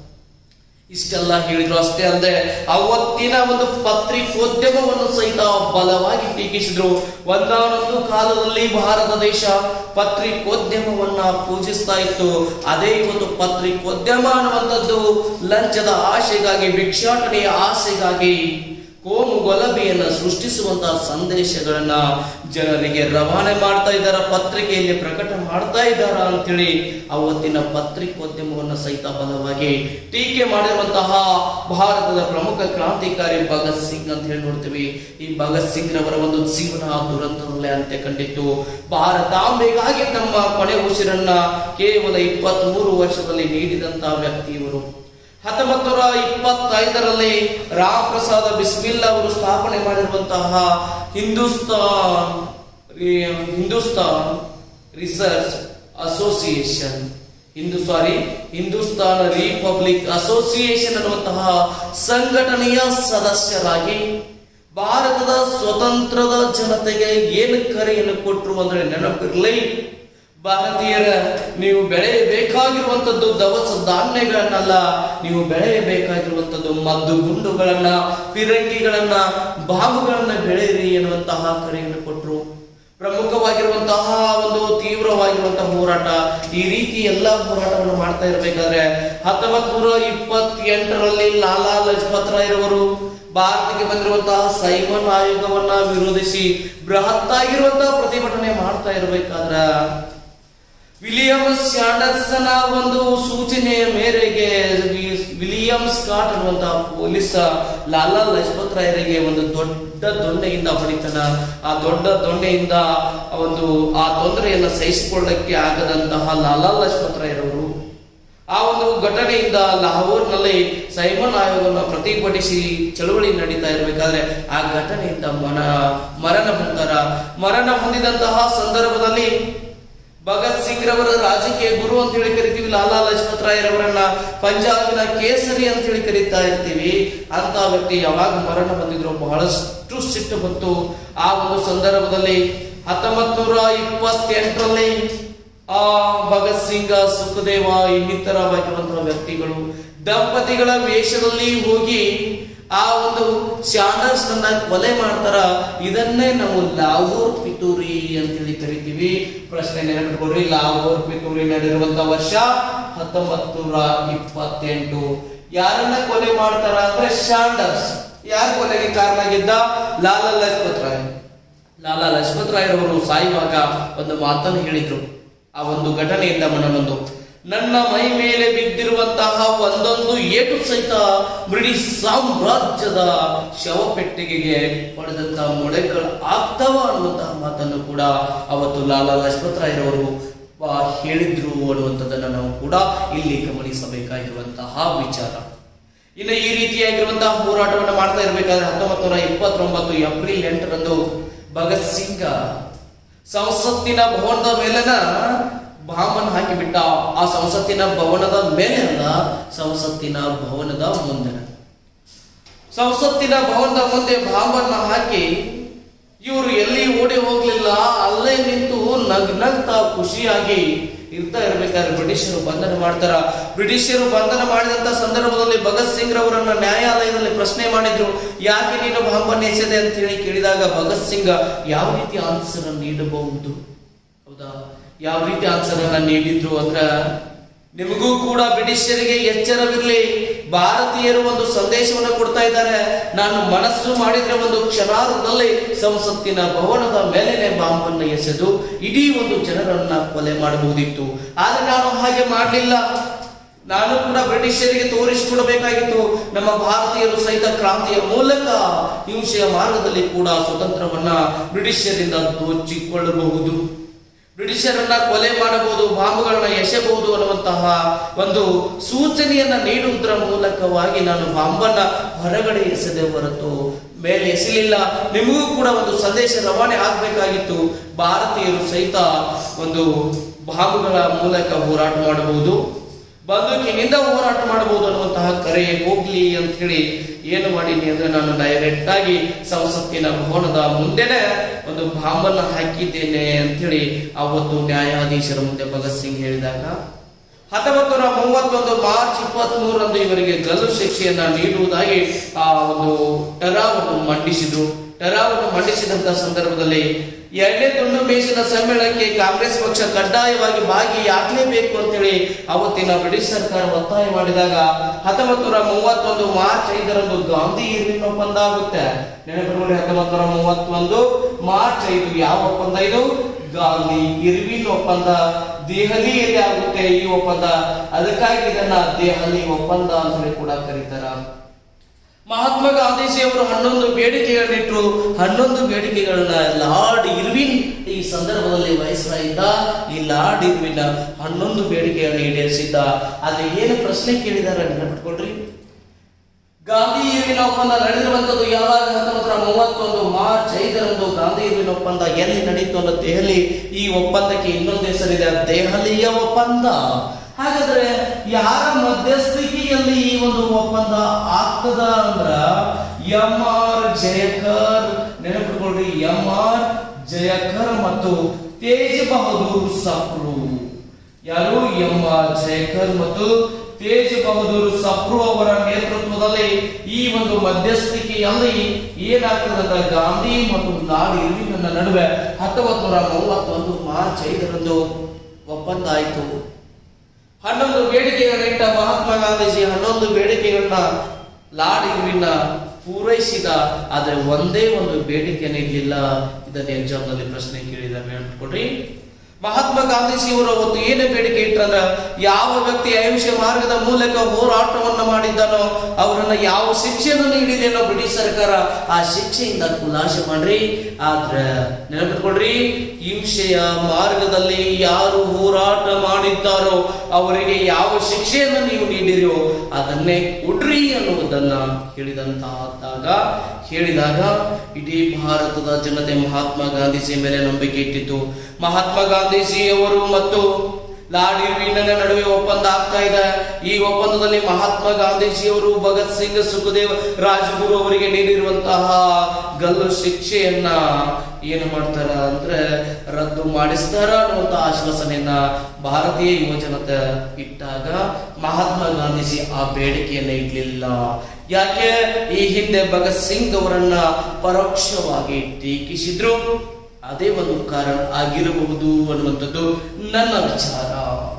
Speaker 1: ಇಷ್ಟೆಲ್ಲ ಹೇಳಿದ್ರು ಅಷ್ಟೇ ಅಲ್ಲದೆ ಅವತ್ತಿನ ಒಂದು ಪತ್ರಿಕೋದ್ಯಮವನ್ನು ಸಹಿತ ಬಲವಾಗಿ ಟೀಕಿಸಿದ್ರು ಒಂದಾನೊಂದು ಕಾಲದಲ್ಲಿ ಭಾರತ ದೇಶ ಪತ್ರಿಕೋದ್ಯಮವನ್ನ ಪೂಜಿಸ್ತಾ ಇತ್ತು ಅದೇ ಇವತ್ತು ಪತ್ರಿಕೋದ್ಯಮ ಅನ್ನುವಂಥದ್ದು ಲಂಚದ ಆಶೆಗಾಗಿ ಭಿಕ್ಷಾಟನೆಯ ಆಸೆಗಾಗಿ ಕೋಮು ಗಲಭೆಯನ್ನ ಸೃಷ್ಟಿಸುವಂತಹ ಸಂದೇಶಗಳನ್ನ ಜನರಿಗೆ ರವಾನೆ ಮಾಡ್ತಾ ಇದ್ದಾರ ಪತ್ರಿಕೆಯಲ್ಲಿ ಪ್ರಕಟ ಮಾಡ್ತಾ ಇದ್ದಾರ ಅಂತೇಳಿ ಅವತ್ತಿನ ಪತ್ರಿಕೋದ್ಯಮವನ್ನ ಸಹಿತ ಬಲವಾಗಿ ಟೀಕೆ ಮಾಡಿರುವಂತಹ ಭಾರತದ ಪ್ರಮುಖ ಕ್ರಾಂತಿಕಾರಿ ಭಗತ್ ಸಿಂಗ್ ಅಂತ ಹೇಳಿ ನೋಡ್ತೀವಿ ಈ ಭಗತ್ ಸಿಂಗ್ ರವರ ಒಂದು ಜೀವನ ದುರಂತದಲ್ಲೇ ಅಂತ್ಯ ಕಂಡಿತ್ತು ಭಾರತಾಂಬೆಗಾಗಿ ತಮ್ಮ ಕೊನೆ ಉಸಿರನ್ನ ಕೇವಲ ಇಪ್ಪತ್ತ್ ಮೂರು ವರ್ಷದಲ್ಲಿ ನೀಡಿದಂತಹ ವ್ಯಕ್ತಿ ಇವರು ಹತ್ತೊಂಬತ್ತು ನೂರ ಇಪ್ಪತ್ತೈದರಲ್ಲಿ ರಾಮ್ ಪ್ರಸಾದ ಬಿಸ್ಮಿಲ್ ಅವರು ಸ್ಥಾಪನೆ ಮಾಡಿರುವಂತಹ ಹಿಂದೂಸ್ತಾನ್ ರಿ- Hindustan research association Hindu sorry Hindustan republic association ಅನ್ನುವಂತಹ ಸಂಘಟನೆಯ ಸದಸ್ಯರಾಗಿ ಭಾರತದ ಸ್ವತಂತ್ರದ ಜನತೆಗೆ ಏನು ಕರೆಯನ್ನು ಕೊಟ್ಟರು ಅಂದ್ರೆ ನೆನಪಿರ್ಲಿ ಭಾರತೀಯರ ನೀವು ಬೆಳೆಯಬೇಕಾಗಿರುವಂತದ್ದು ದವಸ ಧಾನ್ಯಗಳನ್ನಲ್ಲ ನೀವು ಬೆಳೆಯಬೇಕಾಗಿರುವಂತದ್ದು ಮದ್ದು ಗುಂಡುಗಳನ್ನ ಪಿರಂಗಿಗಳನ್ನ ಬಾಂಬುಗಳನ್ನ ಬೆಳೆಯಿರಿ ಎನ್ನುವಂತಹ ಕರೆಯನ್ನು ಕೊಟ್ಟರು ಪ್ರಮುಖವಾಗಿರುವಂತಹ ಒಂದು ತೀವ್ರವಾಗಿರುವಂತಹ ಹೋರಾಟ ಈ ರೀತಿ ಎಲ್ಲಾ ಹೋರಾಟವನ್ನು ಮಾಡ್ತಾ ಇರಬೇಕಾದ್ರೆ ಹತ್ತೊಂಬತ್ ನೂರ ಇಪ್ಪತ್ತೆಂಟರಲ್ಲಿ ಲಾಲಾ ಲಜಪತ್ ರಾಯರವರು ಭಾರತಕ್ಕೆ ಬಂದಿರುವಂತಹ ಸೈಮನ್ ಆಯೋಗವನ್ನ ವಿರೋಧಿಸಿ ಬೃಹತ್ತಾಗಿರುವಂತಹ ಪ್ರತಿಭಟನೆ ಮಾಡ್ತಾ ಇರಬೇಕಾದ್ರ ವಿಲಿಯಂ ಸ್ಯಾಂಡರ್ಸನ ಒಂದು ಸೂಚನೆಯ ಮೇರೆಗೆ ವಿ- ವಿಲಿಯಂ ಸ್ಕಾಟ್ ಅನ್ನುವಂತಹ ಪೊಲೀಸ್ ಲಾಲಾ ಲಜಪತ್ ರಾಯರಿಗೆ ಒಂದು ದೊಡ್ಡ ದೊಣ್ಣೆಯಿಂದ ಹೊಡಿತಾನ ಆ ದೊಡ್ಡ ದೊಣ್ಣೆಯಿಂದ ಒಂದು ಆ ತೊಂದರೆಯನ್ನು ಸಹಿಸಿಕೊಳ್ಳಕ್ಕೆ ಆಗದಂತಹ ಲಾಲಾ ಲಜಪತ್ ರಾಯರವರು ಆ ಒಂದು ಘಟನೆಯಿಂದ ಲಾಹೋರ್ನಲ್ಲಿ ಸೈಮನ್ ಆಯೋಗವನ್ನು ಪ್ರತಿಭಟಿಸಿ ಚಳುವಳಿ ನಡೀತಾ ಇರಬೇಕಾದ್ರೆ ಆ ಘಟನೆಯಿಂದ ಮನ ಮರಣ ಹೊಂದಾರ ಮರಣ ಹೊಂದಿದಂತಹ ಸಂದರ್ಭದಲ್ಲಿ ಭಗತ್ ಸಿಂಗ್ ರವರ ರಾಜಕೀಯ ಗುರು ಅಂತ ಹೇಳಿ ಕರಿತೀವಿ ಲಾಲಾ ಲಜಪತ್ ರಾಯರವರನ್ನ ಪಂಜಾಬಿನ ಕೇಸರಿ ಅಂತ ಹೇಳಿ ಕರೀತಾ ಇರ್ತೀವಿ ಅಂತ ವ್ಯಕ್ತಿ ಯಾವಾಗ ಮರಣ ಹೊಂದಿದ್ರು ಬಹಳಷ್ಟು ಸಿಟ್ಟು ಬಂತು ಆ ಒಂದು ಸಂದರ್ಭದಲ್ಲಿ ಹತ್ತೊಂಬತ್ ನೂರ ಇಪ್ಪತ್ತೆಂಟರಲ್ಲಿ ಆ ಭಗತ್ ಸಿಂಗ ಸುಖದೇವ ಇನ್ನಿತರವಾಗಿರುವಂತಹ ವ್ಯಕ್ತಿಗಳು ದಂಪತಿಗಳ ವೇಷದಲ್ಲಿ ಹೋಗಿ ಆ ಒಂದು ಶಾಂಡರ್ಸ್ ನನ್ನ ಕೊಲೆ ಮಾಡ್ತಾರ ಇದನ್ನೇ ನಾವು ಲಾಹೋರ್ ಪಿತೂರಿ ಅಂತೇಳಿ ಕರಿತೀವಿ ಪ್ರಶ್ನೆ ನೆನಪಿಟ್ಕೊಡ್ರಿ ಲಾಹೋರ್ ಪಿತೂರಿ ನಡೆದಿರುವಂತ ವರ್ಷ ಹತ್ತೊಂಬತ್ ನೂರ ಇಪ್ಪತ್ತೆಂಟು ಯಾರನ್ನ ಕೊಲೆ ಮಾಡ್ತಾರ ಅಂದ್ರೆ ಶಾಂಡರ್ಸ್ ಯಾರ ಕೊಲೆಗೆ ಕಾರಣ ಆಗಿದ್ದ ಲಾಲಾ ಲಜಪತ್ ರಾಯ್ ಲಾಲಾ ಲಜಪತ್ ರಾಯರವರು ಸಾಯುವಾಗ ಒಂದು ಮಾತನ್ನು ಹೇಳಿದ್ರು ಆ ಒಂದು ಘಟನೆಯಿಂದ ಮನನೊಂದು ನನ್ನ ಮೈ ಮೇಲೆ ಬಿದ್ದಿರುವಂತಹ ಒಂದೊಂದು ಏಟು ಸಹಿತ ಬ್ರಿಟಿಷ್ ಸಾಮ್ರಾಜ್ಯದ ಶವಪೆಟ್ಟಿಗೆಗೆ ಪಡೆದಂತಹ ಮೊಳೆಗಳು ಆಗ್ತಾವ ಅನ್ನುವಂತಹ ಮಾತನ್ನು ಕೂಡ ಅವತ್ತು ಲಾಲಾ ಲಜಪತ್ ರಾಯರವರು ಆ, ಹೇಳಿದ್ರು ಅನ್ನುವಂಥದ್ದನ್ನು ನಾವು ಕೂಡ ಇಲ್ಲಿ ಗಮನಿಸಬೇಕಾಗಿರುವಂತಹ ವಿಚಾರ ಇನ್ನು ಈ ರೀತಿಯಾಗಿರುವಂತಹ ಹೋರಾಟವನ್ನು ಮಾಡ್ತಾ ಇರಬೇಕಾದ್ರೆ ಹತ್ತೊಂಬತ್ತು ನೂರ ಇಪ್ಪತ್ತೊಂಬತ್ತು ಏಪ್ರಿಲ್ ಎಂಟರಂದು ಭಗತ್ ಸಿಂಗ ಸಂಸತ್ತಿನ ಭವನದ ಮೇಲನ ಬಾಂಬನ್ನು ಹಾಕಿಬಿಟ್ಟ ಆ ಸಂಸತ್ತಿನ ಭವನದ ಮೇಲೆ ಅಲ್ಲ ಸಂಸತ್ತಿನ ಭವನದ ಮುಂದೆ ಸಂಸತ್ತಿನ ಭವನದ ಮುಂದೆ ಬಾಂಬನ್ನ ಹಾಕಿ ಇವರು ಎಲ್ಲಿ ಓಡಿ ಹೋಗ್ಲಿಲ್ಲ ಅಲ್ಲೇ ನಿಂತು ನಗ್ ನಗ್ತಾ ಖುಷಿಯಾಗಿ ಇರ್ತಾ ಇರ್ಬೇಕಾದ್ರೆ ಬ್ರಿಟಿಷರು ಬಂಧನ ಮಾಡ್ತಾರ ಬ್ರಿಟಿಷರು ಬಂಧನ ಮಾಡಿದಂತ ಸಂದರ್ಭದಲ್ಲಿ ಭಗತ್ ಸಿಂಗ್ ರವರನ್ನ ನ್ಯಾಯಾಲಯದಲ್ಲಿ ಪ್ರಶ್ನೆ ಮಾಡಿದ್ರು ಯಾಕೆ ನೀನು ಬಾಂಬನ್ನು ಎಸೆದೆ ಅಂತ ಹೇಳಿ ಕೇಳಿದಾಗ ಭಗತ್ ಸಿಂಗ್ ಯಾವ ರೀತಿ ಆನ್ಸರ್ ನೀಡಬಹುದು ಹೌದಾ ಯಾವ ರೀತಿ ಆನ್ಸರ್ ಅನ್ನ ನೀಡಿದ್ರು ಅಂದ್ರ ನಿಮಗೂ ಕೂಡ ಬ್ರಿಟಿಷರಿಗೆ ಎಚ್ಚರವಿರಲಿ ಭಾರತೀಯರು ಒಂದು ಸಂದೇಶವನ್ನು ಕೊಡ್ತಾ ಇದ್ದಾರೆ ನಾನು ಮನಸ್ಸು ಮಾಡಿದ್ರೆ ಒಂದು ಕ್ಷಣಾರ್ಧದಲ್ಲಿ ಸಂಸತ್ತಿನ ಭವನದ ಮೇಲೆನೆ ಬಾಂಬನ್ನು ಎಸೆದು ಇಡೀ ಒಂದು ಜನರನ್ನ ಕೊಲೆ ಮಾಡಬಹುದಿತ್ತು ಆದ್ರೆ ನಾನು ಹಾಗೆ ಮಾಡಲಿಲ್ಲ ನಾನು ಕೂಡ ಬ್ರಿಟಿಷರಿಗೆ ತೋರಿಸಿಕೊಡಬೇಕಾಗಿತ್ತು ನಮ್ಮ ಭಾರತೀಯರು ಸಹಿತ ಕ್ರಾಂತಿಯ ಮೂಲಕ ಹಿಂಸೆಯ ಮಾರ್ಗದಲ್ಲಿ ಕೂಡ ಸ್ವತಂತ್ರವನ್ನ ಬ್ರಿಟಿಷರಿಂದ ದೋಚಿಕೊಳ್ಳಬಹುದು ಬ್ರಿಟಿಷರನ್ನ ಕೊಲೆ ಮಾಡಬಹುದು ಬಾಂಬುಗಳನ್ನ ಎಸೆಬಹುದು ಅನ್ನುವಂತಹ ಒಂದು ಸೂಚನೆಯನ್ನ ನೀಡುವುದರ ಮೂಲಕವಾಗಿ ನಾನು ಬಾಂಬನ್ನ ಹೊರಗಡೆ ಎಸೆದೆ ಹೊರತು ಮೇಲೆ ಎಸೆಲಿಲ್ಲ ನಿಮಗೂ ಕೂಡ ಒಂದು ಸಂದೇಶ ರವಾನೆ ಆಗ್ಬೇಕಾಗಿತ್ತು ಭಾರತೀಯರು ಸಹಿತ ಒಂದು ಬಾಂಬುಗಳ ಮೂಲಕ ಹೋರಾಟ ಮಾಡಬಹುದು ಬಂದೂಕಿನಿಂದ ಹೋರಾಟ ಮಾಡಬಹುದು ಅನ್ನುವಂತಹ ಕರೆ ಹೋಗ್ಲಿ ಅಂತ ಹೇಳಿ ಏನು ಮಾಡೀನಿ ಅಂದ್ರೆ ನಾನು ಡೈರೆಕ್ಟ್ ಆಗಿ ಸಂಸತ್ತಿನ ಭವನದ ಮುಂದೆನೆ ಒಂದು ಬಾಂಬನ್ನ ಹಾಕಿದ್ದೇನೆ ಅಂತ ಹೇಳಿ ಅವತ್ತು ನ್ಯಾಯಾಧೀಶರ ಮುಂದೆ ಭಗತ್ ಸಿಂಗ್ ಹೇಳಿದಾಗ ಹತ್ತೊಂಬತ್ತು ನೂರ ಮೂವತ್ತೊಂದು ಮಾರ್ಚ್ ಇಪ್ಪತ್ತ್ ಮೂರರಂದು ಇವರಿಗೆ ಗಲ್ಲು ಶಿಕ್ಷೆಯನ್ನ ನೀಡುವುದಾಗಿ ಆ ಒಂದು ಟರಾವನ್ನು ಮಂಡಿಸಿದ್ರು ಟರಾವನ್ನು ಮಂಡಿಸಿದಂತ ಸಂದರ್ಭದಲ್ಲಿ ಎರಡನೇ ತುಂಡು ಮೇಷದ ಸಮ್ಮೇಳನಕ್ಕೆ ಕಾಂಗ್ರೆಸ್ ಪಕ್ಷ ಕಡ್ಡಾಯವಾಗಿ ಭಾಗಿಯಾಗಲೇಬೇಕು ಅಂತೇಳಿ ಅವತ್ತಿನ ಬ್ರಿಟಿಷ್ ಸರ್ಕಾರ ಒತ್ತಾಯ ಮಾಡಿದಾಗ ಹತ್ತೊಂಬತ್ತು ನೂರ ಮೂವತ್ತೊಂದು ಮಾರ್ಚ್ ಐದರಂದು ಗಾಂಧಿ ಇರ್ವಿನ್ ಒಪ್ಪಂದ ಆಗುತ್ತೆ ನೆನಪಿಟ್ಕೊಳ್ಳಿ ಹತ್ತೊಂಬತ್ತು ನೂರ ಮೂವತ್ತೊಂದು ಮಾರ್ಚ್ ಐದು ಯಾವ ಒಪ್ಪಂದ ಇದು ಗಾಂಧಿ ಇರ್ವಿನ್ ಒಪ್ಪಂದ ದೆಹಲಿಯಲ್ಲಿ ಆಗುತ್ತೆ ಈ ಒಪ್ಪಂದ ಅದಕ್ಕಾಗಿ ಇದನ್ನ ದೆಹಲಿ ಒಪ್ಪಂದ ಅಂತ ಹೇಳಿ ಕೂಡ ಕರೀತಾರ ಮಹಾತ್ಮ ಗಾಂಧೀಜಿ ಅವರು ಹನ್ನೊಂದು ಬೇಡಿಕೆಗಳನ್ನಿಟ್ರು ಹನ್ನೊಂದು ಬೇಡಿಕೆಗಳನ್ನ ಲಾರ್ಡ್ ಇರ್ವಿನ್ ಈ ಸಂದರ್ಭದಲ್ಲಿ ವಯಸ್ಸಾಯಿದ್ದ ಈ ಲಾರ್ಡ್ ಇರ್ವಿನ್ ಹನ್ನೊಂದು ಬೇಡಿಕೆಯನ್ನು ಈಡೇರಿಸಿದ್ದ ಆದ್ರೆ ಏನು ಪ್ರಶ್ನೆ ಕೇಳಿದಾರೆ ನೆನಪಿಟ್ಕೊಳ್ರಿ ಗಾಂಧಿ ಇರ್ವಿನ್ ಒಪ್ಪಂದ ನಡೆದಿರುವಂತದ್ದು ಯಾವಾಗ ಹತ್ತೊಂಬತ್ತು ನೂರ ಮೂವತ್ತೊಂದು ಮಾರ್ಚ್ ಐದರಂದು ಗಾಂಧಿ ಇರ್ವಿನ್ ಒಪ್ಪಂದ ಎಲ್ಲಿ ನಡೀತು ಅನ್ನೋ ದೆಹಲಿ ಈ ಒಪ್ಪಂದಕ್ಕೆ ಇನ್ನೊಂದು ಹೆಸರಿದೆ ದೆಹಲಿಯ ಒಪ್ಪಂದ ಹಾಗಾದ್ರೆ ಯಾರ ಮಧ್ಯಸ್ಥಿಕೆಯಲ್ಲಿ ಈ ಒಂದು ಒಪ್ಪಂದ ಆಗ್ತದ ಅಂದ್ರ ಎಂ ಆರ್ ಜಯಕರ್ ನೆನಪಿಟ್ಕೊಳ್ರಿ ಎಂ ಆರ್ ಜಯಕರ್ ಮತ್ತು ತೇಜ್ ಬಹದ್ದೂರ್ ಸಪ್ರು ಯಾರು ಎಂ ಆರ್ ಜಯಕರ್ ಮತ್ತು ತೇಜ್ ಬಹದ್ದೂರ್ ಸಪ್ರು ಅವರ ನೇತೃತ್ವದಲ್ಲಿ ಈ ಒಂದು ಮಧ್ಯಸ್ಥಿಕೆಯಲ್ಲಿ ಏನಾಗ್ತದಂದ್ರೆ ಗಾಂಧಿ ಮತ್ತು ಲಾರ್ಡ್ ಇರ್ವಿನ್ ನಡುವೆ ಹತ್ತೊಂಬತ್ತು ನೂರ ಮೂವತ್ತೊಂದು ಮಾರ್ಚ್ ಐದರಂದು ಒಪ್ಪಂದ ಆಯಿತು ಹನ್ನೊಂದು ಬೇಡಿಕೆಗಳನ್ನಿಟ್ಟ ಮಹಾತ್ಮ ಗಾಂಧೀಜಿ ಹನ್ನೊಂದು ಬೇಡಿಕೆಗಳನ್ನ ಲಾರ್ಡ್ ಇರ್ವಿನ್ ಪೂರೈಸಿದ ಆದ್ರೆ ಒಂದೇ ಒಂದು ಬೇಡಿಕೆನೇ ಇರಲಿಲ್ಲ ಇದನ್ನ ಎಕ್ಸಾಮ್ ನಲ್ಲಿ ಪ್ರಶ್ನೆ ಕೇಳಿದ್ದಾರೆ ನೆನ್ಪಿಟ್ಕೊಡ್ರಿ ಮಹಾತ್ಮ ಗಾಂಧೀಜಿಯವರು ಅವತ್ತು ಏನು ಬೇಡಿಕೆ ಇಟ್ಟರಂದ್ರ ಯಾವ ವ್ಯಕ್ತಿ ಅಹಿಂಸೆ ಮಾರ್ಗದ ಮೂಲಕ ಹೋರಾಟವನ್ನ ಮಾಡಿದ್ದಾನೋ ಅವರನ್ನ ಯಾವ ಶಿಕ್ಷೆಯನ್ನು ನೀಡಿದೇನೋ ಬ್ರಿಟಿಷ್ ಸರ್ಕಾರ ಆ ಶಿಕ್ಷೆಯಿಂದ ಖುಲಾಸೆ ಮಾಡ್ರಿ ಆದ್ರ ನೆನಪಿಟ್ಕೊಳ್ರಿ ಹಿಂಸೆಯ ಮಾರ್ಗದಲ್ಲಿ ಯಾರು ಹೋರಾಟ ಮಾಡಿದ್ದಾರೋ ಅವರಿಗೆ ಯಾವ ಶಿಕ್ಷೆಯನ್ನು ನೀವು ನೀಡಿರೋ ಅದನ್ನೇ ಕೊಡ್ರಿ ಅನ್ನುವುದನ್ನ ಹೇಳಿದಂತಾದಾಗ ಹೇಳಿದಾಗ ಇಡೀ ಭಾರತದ ಜನತೆ ಮಹಾತ್ಮ ಗಾಂಧೀಜಿ ಮೇಲೆ ನಂಬಿಕೆ ಇಟ್ಟಿತ್ತು ಮಹಾತ್ಮ ಗಾಂಧೀಜಿಯವರು ಮತ್ತು ಲಾರ್ಡ್ ಇರ್ವಿನ್ನ ನಡುವೆ ಒಪ್ಪಂದ ಆಗ್ತಾ ಇದೆ ಈ ಒಪ್ಪಂದದಲ್ಲಿ ಮಹಾತ್ಮ ಗಾಂಧೀಜಿಯವರು ಭಗತ್ ಸಿಂಗ್ ಸುಖದೇವ್ ರಾಜಗುರು ಅವರಿಗೆ ನೀಡಿರುವಂತಹ ಗಲ್ಲು ಶಿಕ್ಷೆಯನ್ನ ಏನು ಮಾಡ್ತಾರ ಅಂದ್ರೆ ರದ್ದು ಮಾಡಿಸ್ತಾರ ಅನ್ನುವಂತ ಆಶ್ವಾಸನೆಯನ್ನ ಭಾರತೀಯ ಯುವಜನತೆ ಇಟ್ಟಾಗ ಮಹಾತ್ಮ ಗಾಂಧೀಜಿ ಆ ಬೇಡಿಕೆಯನ್ನ ಇಡ್ಲಿಲ್ಲ ಯಾಕೆ ಈ ಹಿಂದೆ ಭಗತ್ ಸಿಂಗ್ ಅವರನ್ನ ಪರೋಕ್ಷವಾಗಿ ಟೀಕಿಸಿದ್ರು ಅದೇ ಒಂದು ಕಾರಣ ಆಗಿರಬಹುದು ಅನ್ನುವಂಥದ್ದು ನನ್ನ ವಿಚಾರ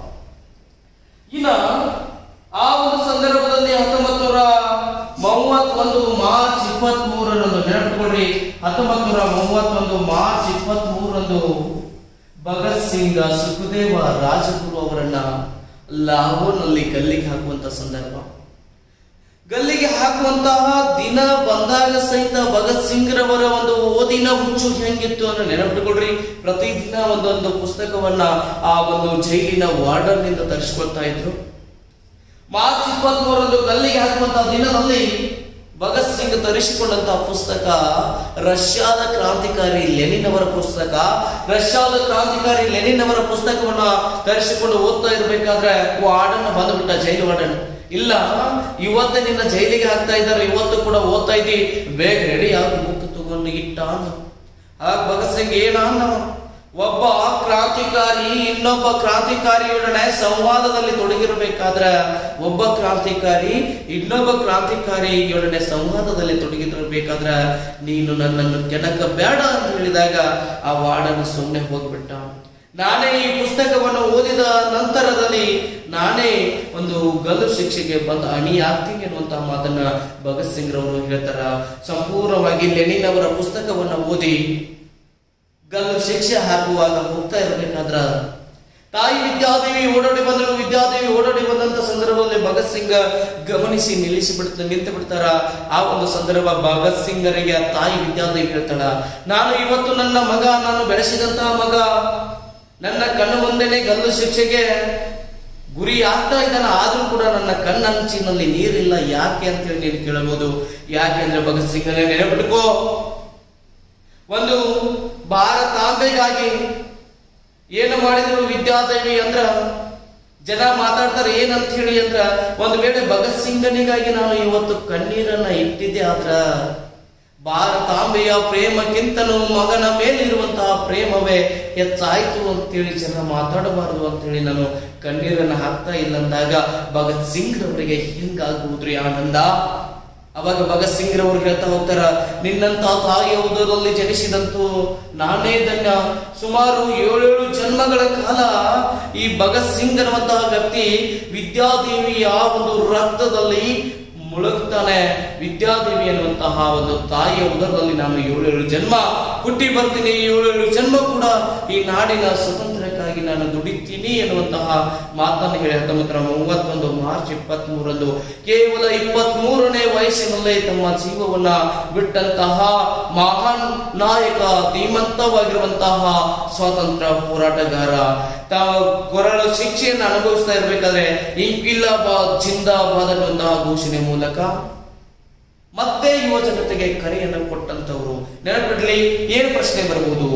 Speaker 1: ಇನ್ನ ಆ ಒಂದು ಸಂದರ್ಭದಲ್ಲಿ ಹತ್ತೊಂಬತ್ತು ನೂರ ಮೂವತ್ತೊಂದು ಮಾರ್ಚ್ ಇಪ್ಪತ್ತ್ ಮೂರರಂದು ನೆನಪಿಟ್ಕೊಳ್ರಿ ಹತ್ತೊಂಬತ್ತು ನೂರ ಮೂವತ್ತೊಂದು ಮಾರ್ಚ್ ಇಪ್ಪತ್ತ್ ಮೂರರಂದು ಭಗತ್ ಸಿಂಗ್ ಸುಖದೇವ ರಾಜಗುರು ಅವರನ್ನ ಲಾಹೋರ್ನಲ್ಲಿ ಗಲ್ಲಿಗೆ ಹಾಕುವಂತ ಸಂದರ್ಭ ಗಲ್ಲಿಗೆ ಹಾಕುವಂತಹ ದಿನ ಬಂದಾಗ ಸಹಿತ ಭಗತ್ ಸಿಂಗ್ ರವರ ಒಂದು ಓದಿನ ಹುಚ್ಚು ಹೆಂಗಿತ್ತು ಅನ್ನೋ ನೆನಪಿಟ್ಕೊಳ್ರಿ ಪ್ರತಿದಿನ ಒಂದೊಂದು ಪುಸ್ತಕವನ್ನ ಆ ಒಂದು ಜೈಲಿನ ವಾರ್ಡನ್ ನಿಂದ ತರಿಸ್ಕೊಳ್ತಾ ಇದ್ರು ಮಾರ್ಚ್ ಇಪ್ಪತ್ತ್ ಮೂರರಂದು ಗಲ್ಲಿಗೆ ಹಾಕುವಂತಹ ದಿನದಲ್ಲಿ ಭಗತ್ ಸಿಂಗ್ ತರಿಸಿಕೊಂಡಂತಹ ಪುಸ್ತಕ ರಷ್ಯಾದ ಕ್ರಾಂತಿಕಾರಿ ಲೆನಿನ್ ಅವರ ಪುಸ್ತಕ ರಷ್ಯಾದ ಕ್ರಾಂತಿಕಾರಿ ಲೆನಿನ್ ಅವರ ಪುಸ್ತಕವನ್ನ ತರಿಸಿಕೊಂಡು ಓದ್ತಾ ಇರ್ಬೇಕಾದ್ರೆ ವಾರ್ಡನ್ ಬಂದ್ಬಿಟ್ಟ ಜೈಲು ವಾರ್ಡನ್ ಇಲ್ಲ ಇವತ್ತೇ ನಿನ್ನ ಜೈಲಿಗೆ ಹಾಕ್ತಾ ಇದ್ದಾರೆ ಇವತ್ತು ಕೂಡ ಓದ್ತಾ ಇದ್ದಿ ಬೇಗ ರೆಡಿ ಆಗಿ ಬುಕ್ ತಗೊಂಡು ಇಟ್ಟ ಅಂದ ಆಗ ಭಗತ್ ಸಿಂಗ್ ಏನ ಅಂದವ ಒಬ್ಬ ಕ್ರಾಂತಿಕಾರಿ ಇನ್ನೊಬ್ಬ ಕ್ರಾಂತಿಕಾರಿಯೊಡನೆ ಸಂವಾದದಲ್ಲಿ ತೊಡಗಿರಬೇಕಾದ್ರೆ ಒಬ್ಬ ಕ್ರಾಂತಿಕಾರಿ ಇನ್ನೊಬ್ಬ ಕ್ರಾಂತಿಕಾರಿಯೊಡನೆ ಸಂವಾದದಲ್ಲಿ ತೊಡಗಿರಬೇಕಾದ್ರೆ ನೀನು ನನ್ನನ್ನು ಕೆಣಕ ಬೇಡ ಅಂತ ಹೇಳಿದಾಗ ಆ ವಾರ್ಡನ ಸುಮ್ಮನೆ ಹೋಗ್ಬಿಟ್ಟ ನಾನೇ ಈ ಪುಸ್ತಕವನ್ನು ಓದಿದ ನಂತರದಲ್ಲಿ ನಾನೇ ಒಂದು ಗಲ್ಲು ಶಿಕ್ಷೆಗೆ ಬಂದು ಅಣಿ ಆಗ್ತೀನಿ ಅನ್ನುವಂತಹ ಮಾತನ್ನ ಭಗತ್ ಸಿಂಗ್ ರವರು ಹೇಳ್ತಾರ ಸಂಪೂರ್ಣವಾಗಿ ಲೆನಿನ್ ಅವರ ಪುಸ್ತಕವನ್ನ ಓದಿ ಗಲ್ಲು ಶಿಕ್ಷೆ ಹಾಕುವಾಗ ಹೋಗ್ತಾ ಇರಬೇಕಾದ್ರ ತಾಯಿ ವಿದ್ಯಾದೇವಿ ಓಡಾಡಿ ಬಂದ್ರು ವಿದ್ಯಾದೇವಿ ಓಡಾಡಿ ಬಂದಂತ ಸಂದರ್ಭದಲ್ಲಿ ಭಗತ್ ಸಿಂಗ್ ಗಮನಿಸಿ ನಿಲ್ಲಿಸಿ ಬಿಡ್ತ ನಿಂತು ಬಿಡ್ತಾರ ಆ ಒಂದು ಸಂದರ್ಭ ಭಗತ್ ಸಿಂಗರಿಗೆ ಆ ತಾಯಿ ವಿದ್ಯಾದೇವಿ ಹೇಳ್ತಾಳ ನಾನು ಇವತ್ತು ನನ್ನ ಮಗ ನಾನು ಬೆಳೆಸಿದಂತಹ ಮಗ ನನ್ನ ಕಣ್ಣು ಮುಂದೆನೆ ಗಲ್ಲು ಶಿಕ್ಷೆಗೆ ಗುರಿ ಆಗ್ತಾ ಇದ್ದಾನ ಆದ್ರೂ ಕೂಡ ನನ್ನ ಕಣ್ಣಂಚಿನಲ್ಲಿ ನೀರಿಲ್ಲ ಯಾಕೆ ಅಂತ ಹೇಳಿ ನೀನು ಕೇಳಬಹುದು ಯಾಕೆ ಅಂದ್ರೆ ಭಗತ್ ಸಿಂಗ್ ನೆನಪಿಟ್ಕೋ ಒಂದು ಭಾರತಾಂಬೆಗಾಗಿ ಏನು ಮಾಡಿದ್ರು ವಿದ್ಯಾದೇವಿ ಅಂದ್ರ ಜನ ಮಾತಾಡ್ತಾರೆ ಏನಂತ ಹೇಳಿ ಅಂದ್ರ ಒಂದು ವೇಳೆ ಭಗತ್ ಸಿಂಗನಿಗಾಗಿ ನಾನು ಇವತ್ತು ಕಣ್ಣೀರನ್ನ ಇಟ್ಟಿದ್ದೆ ಆದ್ರ ಭಾರತಾಂಬೆಯ ಪ್ರೇಮಕ್ಕಿಂತನೂ ಮಗನ ಮೇಲಿರುವಂತಹ ಪ್ರೇಮವೇ ಹೆಚ್ಚಾಯ್ತು ಅಂತೇಳಿ ಜನ ಮಾತಾಡಬಾರದು ಅಂತೇಳಿ ನಾನು ಕಣ್ಣೀರನ್ನ ಹಾಕ್ತಾ ಇಲ್ಲ ಅಂದಾಗ ಭಗತ್ ಸಿಂಗ್ ರವರಿಗೆ ಹೆಂಗಾಗುವುದ್ರಿ ಆನಂದ ಅವಾಗ ಭಗತ್ ಸಿಂಗ್ ರವರು ಹೇಳ್ತಾ ಹೋಗ್ತಾರ ನಿನ್ನಂತ ತಾಯಿಯ ಉದರದಲ್ಲಿ ಜನಿಸಿದಂತೂ ನಾನೇ ಧನ್ಯ ಸುಮಾರು ಏಳೇಳು ಜನ್ಮಗಳ ಕಾಲ ಈ ಭಗತ್ ಸಿಂಗ್ ಅನ್ನುವಂತಹ ವ್ಯಕ್ತಿ ವಿದ್ಯಾದೇವಿಯ ಒಂದು ರಕ್ತದಲ್ಲಿ ಮುಳುಗ್ತಾನೆ ವಿದ್ಯಾದೇವಿ ಅನ್ನುವಂತಹ ಒಂದು ತಾಯಿಯ ಉದರದಲ್ಲಿ ನಾನು ಏಳೇಳು ಜನ್ಮ ಹುಟ್ಟಿ ಬರ್ತೀನಿ ಏಳೇಳು ಜನ್ಮ ಕೂಡ ಈ ನಾಡಿನ ಸ್ವತಂತ್ರಕ್ಕಾಗಿ ನಾನು ದುಡಿತೀನಿ ಎನ್ನುವಂತಹ ಮಾತನ್ನು ಹೇಳಿ ಹತ್ತೊಂಬತ್ತರ ಮೂವತ್ತೊಂದು ಮಾರ್ಚ್ ಇಪ್ಪತ್ತ್ ಮೂರಂದು ಕೇವಲ ಇಪ್ಪತ್ತ್ ಮೂರನೇ ವಯಸ್ಸಿನಲ್ಲೇ ತಮ್ಮ ಜೀವವನ್ನ ಬಿಟ್ಟಂತಹ ಮಹಾನ್ ನಾಯಕ ಧೀಮಂತವಾಗಿರುವಂತಹ ಸ್ವಾತಂತ್ರ್ಯ ಹೋರಾಟಗಾರ ತಾವು ಕೊರಳ ಶಿಕ್ಷೆಯನ್ನು ಅನುಭವಿಸ್ತಾ ಇರಬೇಕಾದ್ರೆ ಇಂಕಿಲಾಬಾದ್ ಜಿಂದಾಬಾದ್ ಅನ್ನುವಂತಹ ಘೋಷಣೆ ಮೂಲಕ ಮತ್ತೆ ಯುವ ಜನತೆಗೆ ಕರೆಯನ್ನು ಕೊಟ್ಟಂತವರು ನೆನಪಿಡ್ಲಿ ಏನು ಪ್ರಶ್ನೆ ಬರಬಹುದು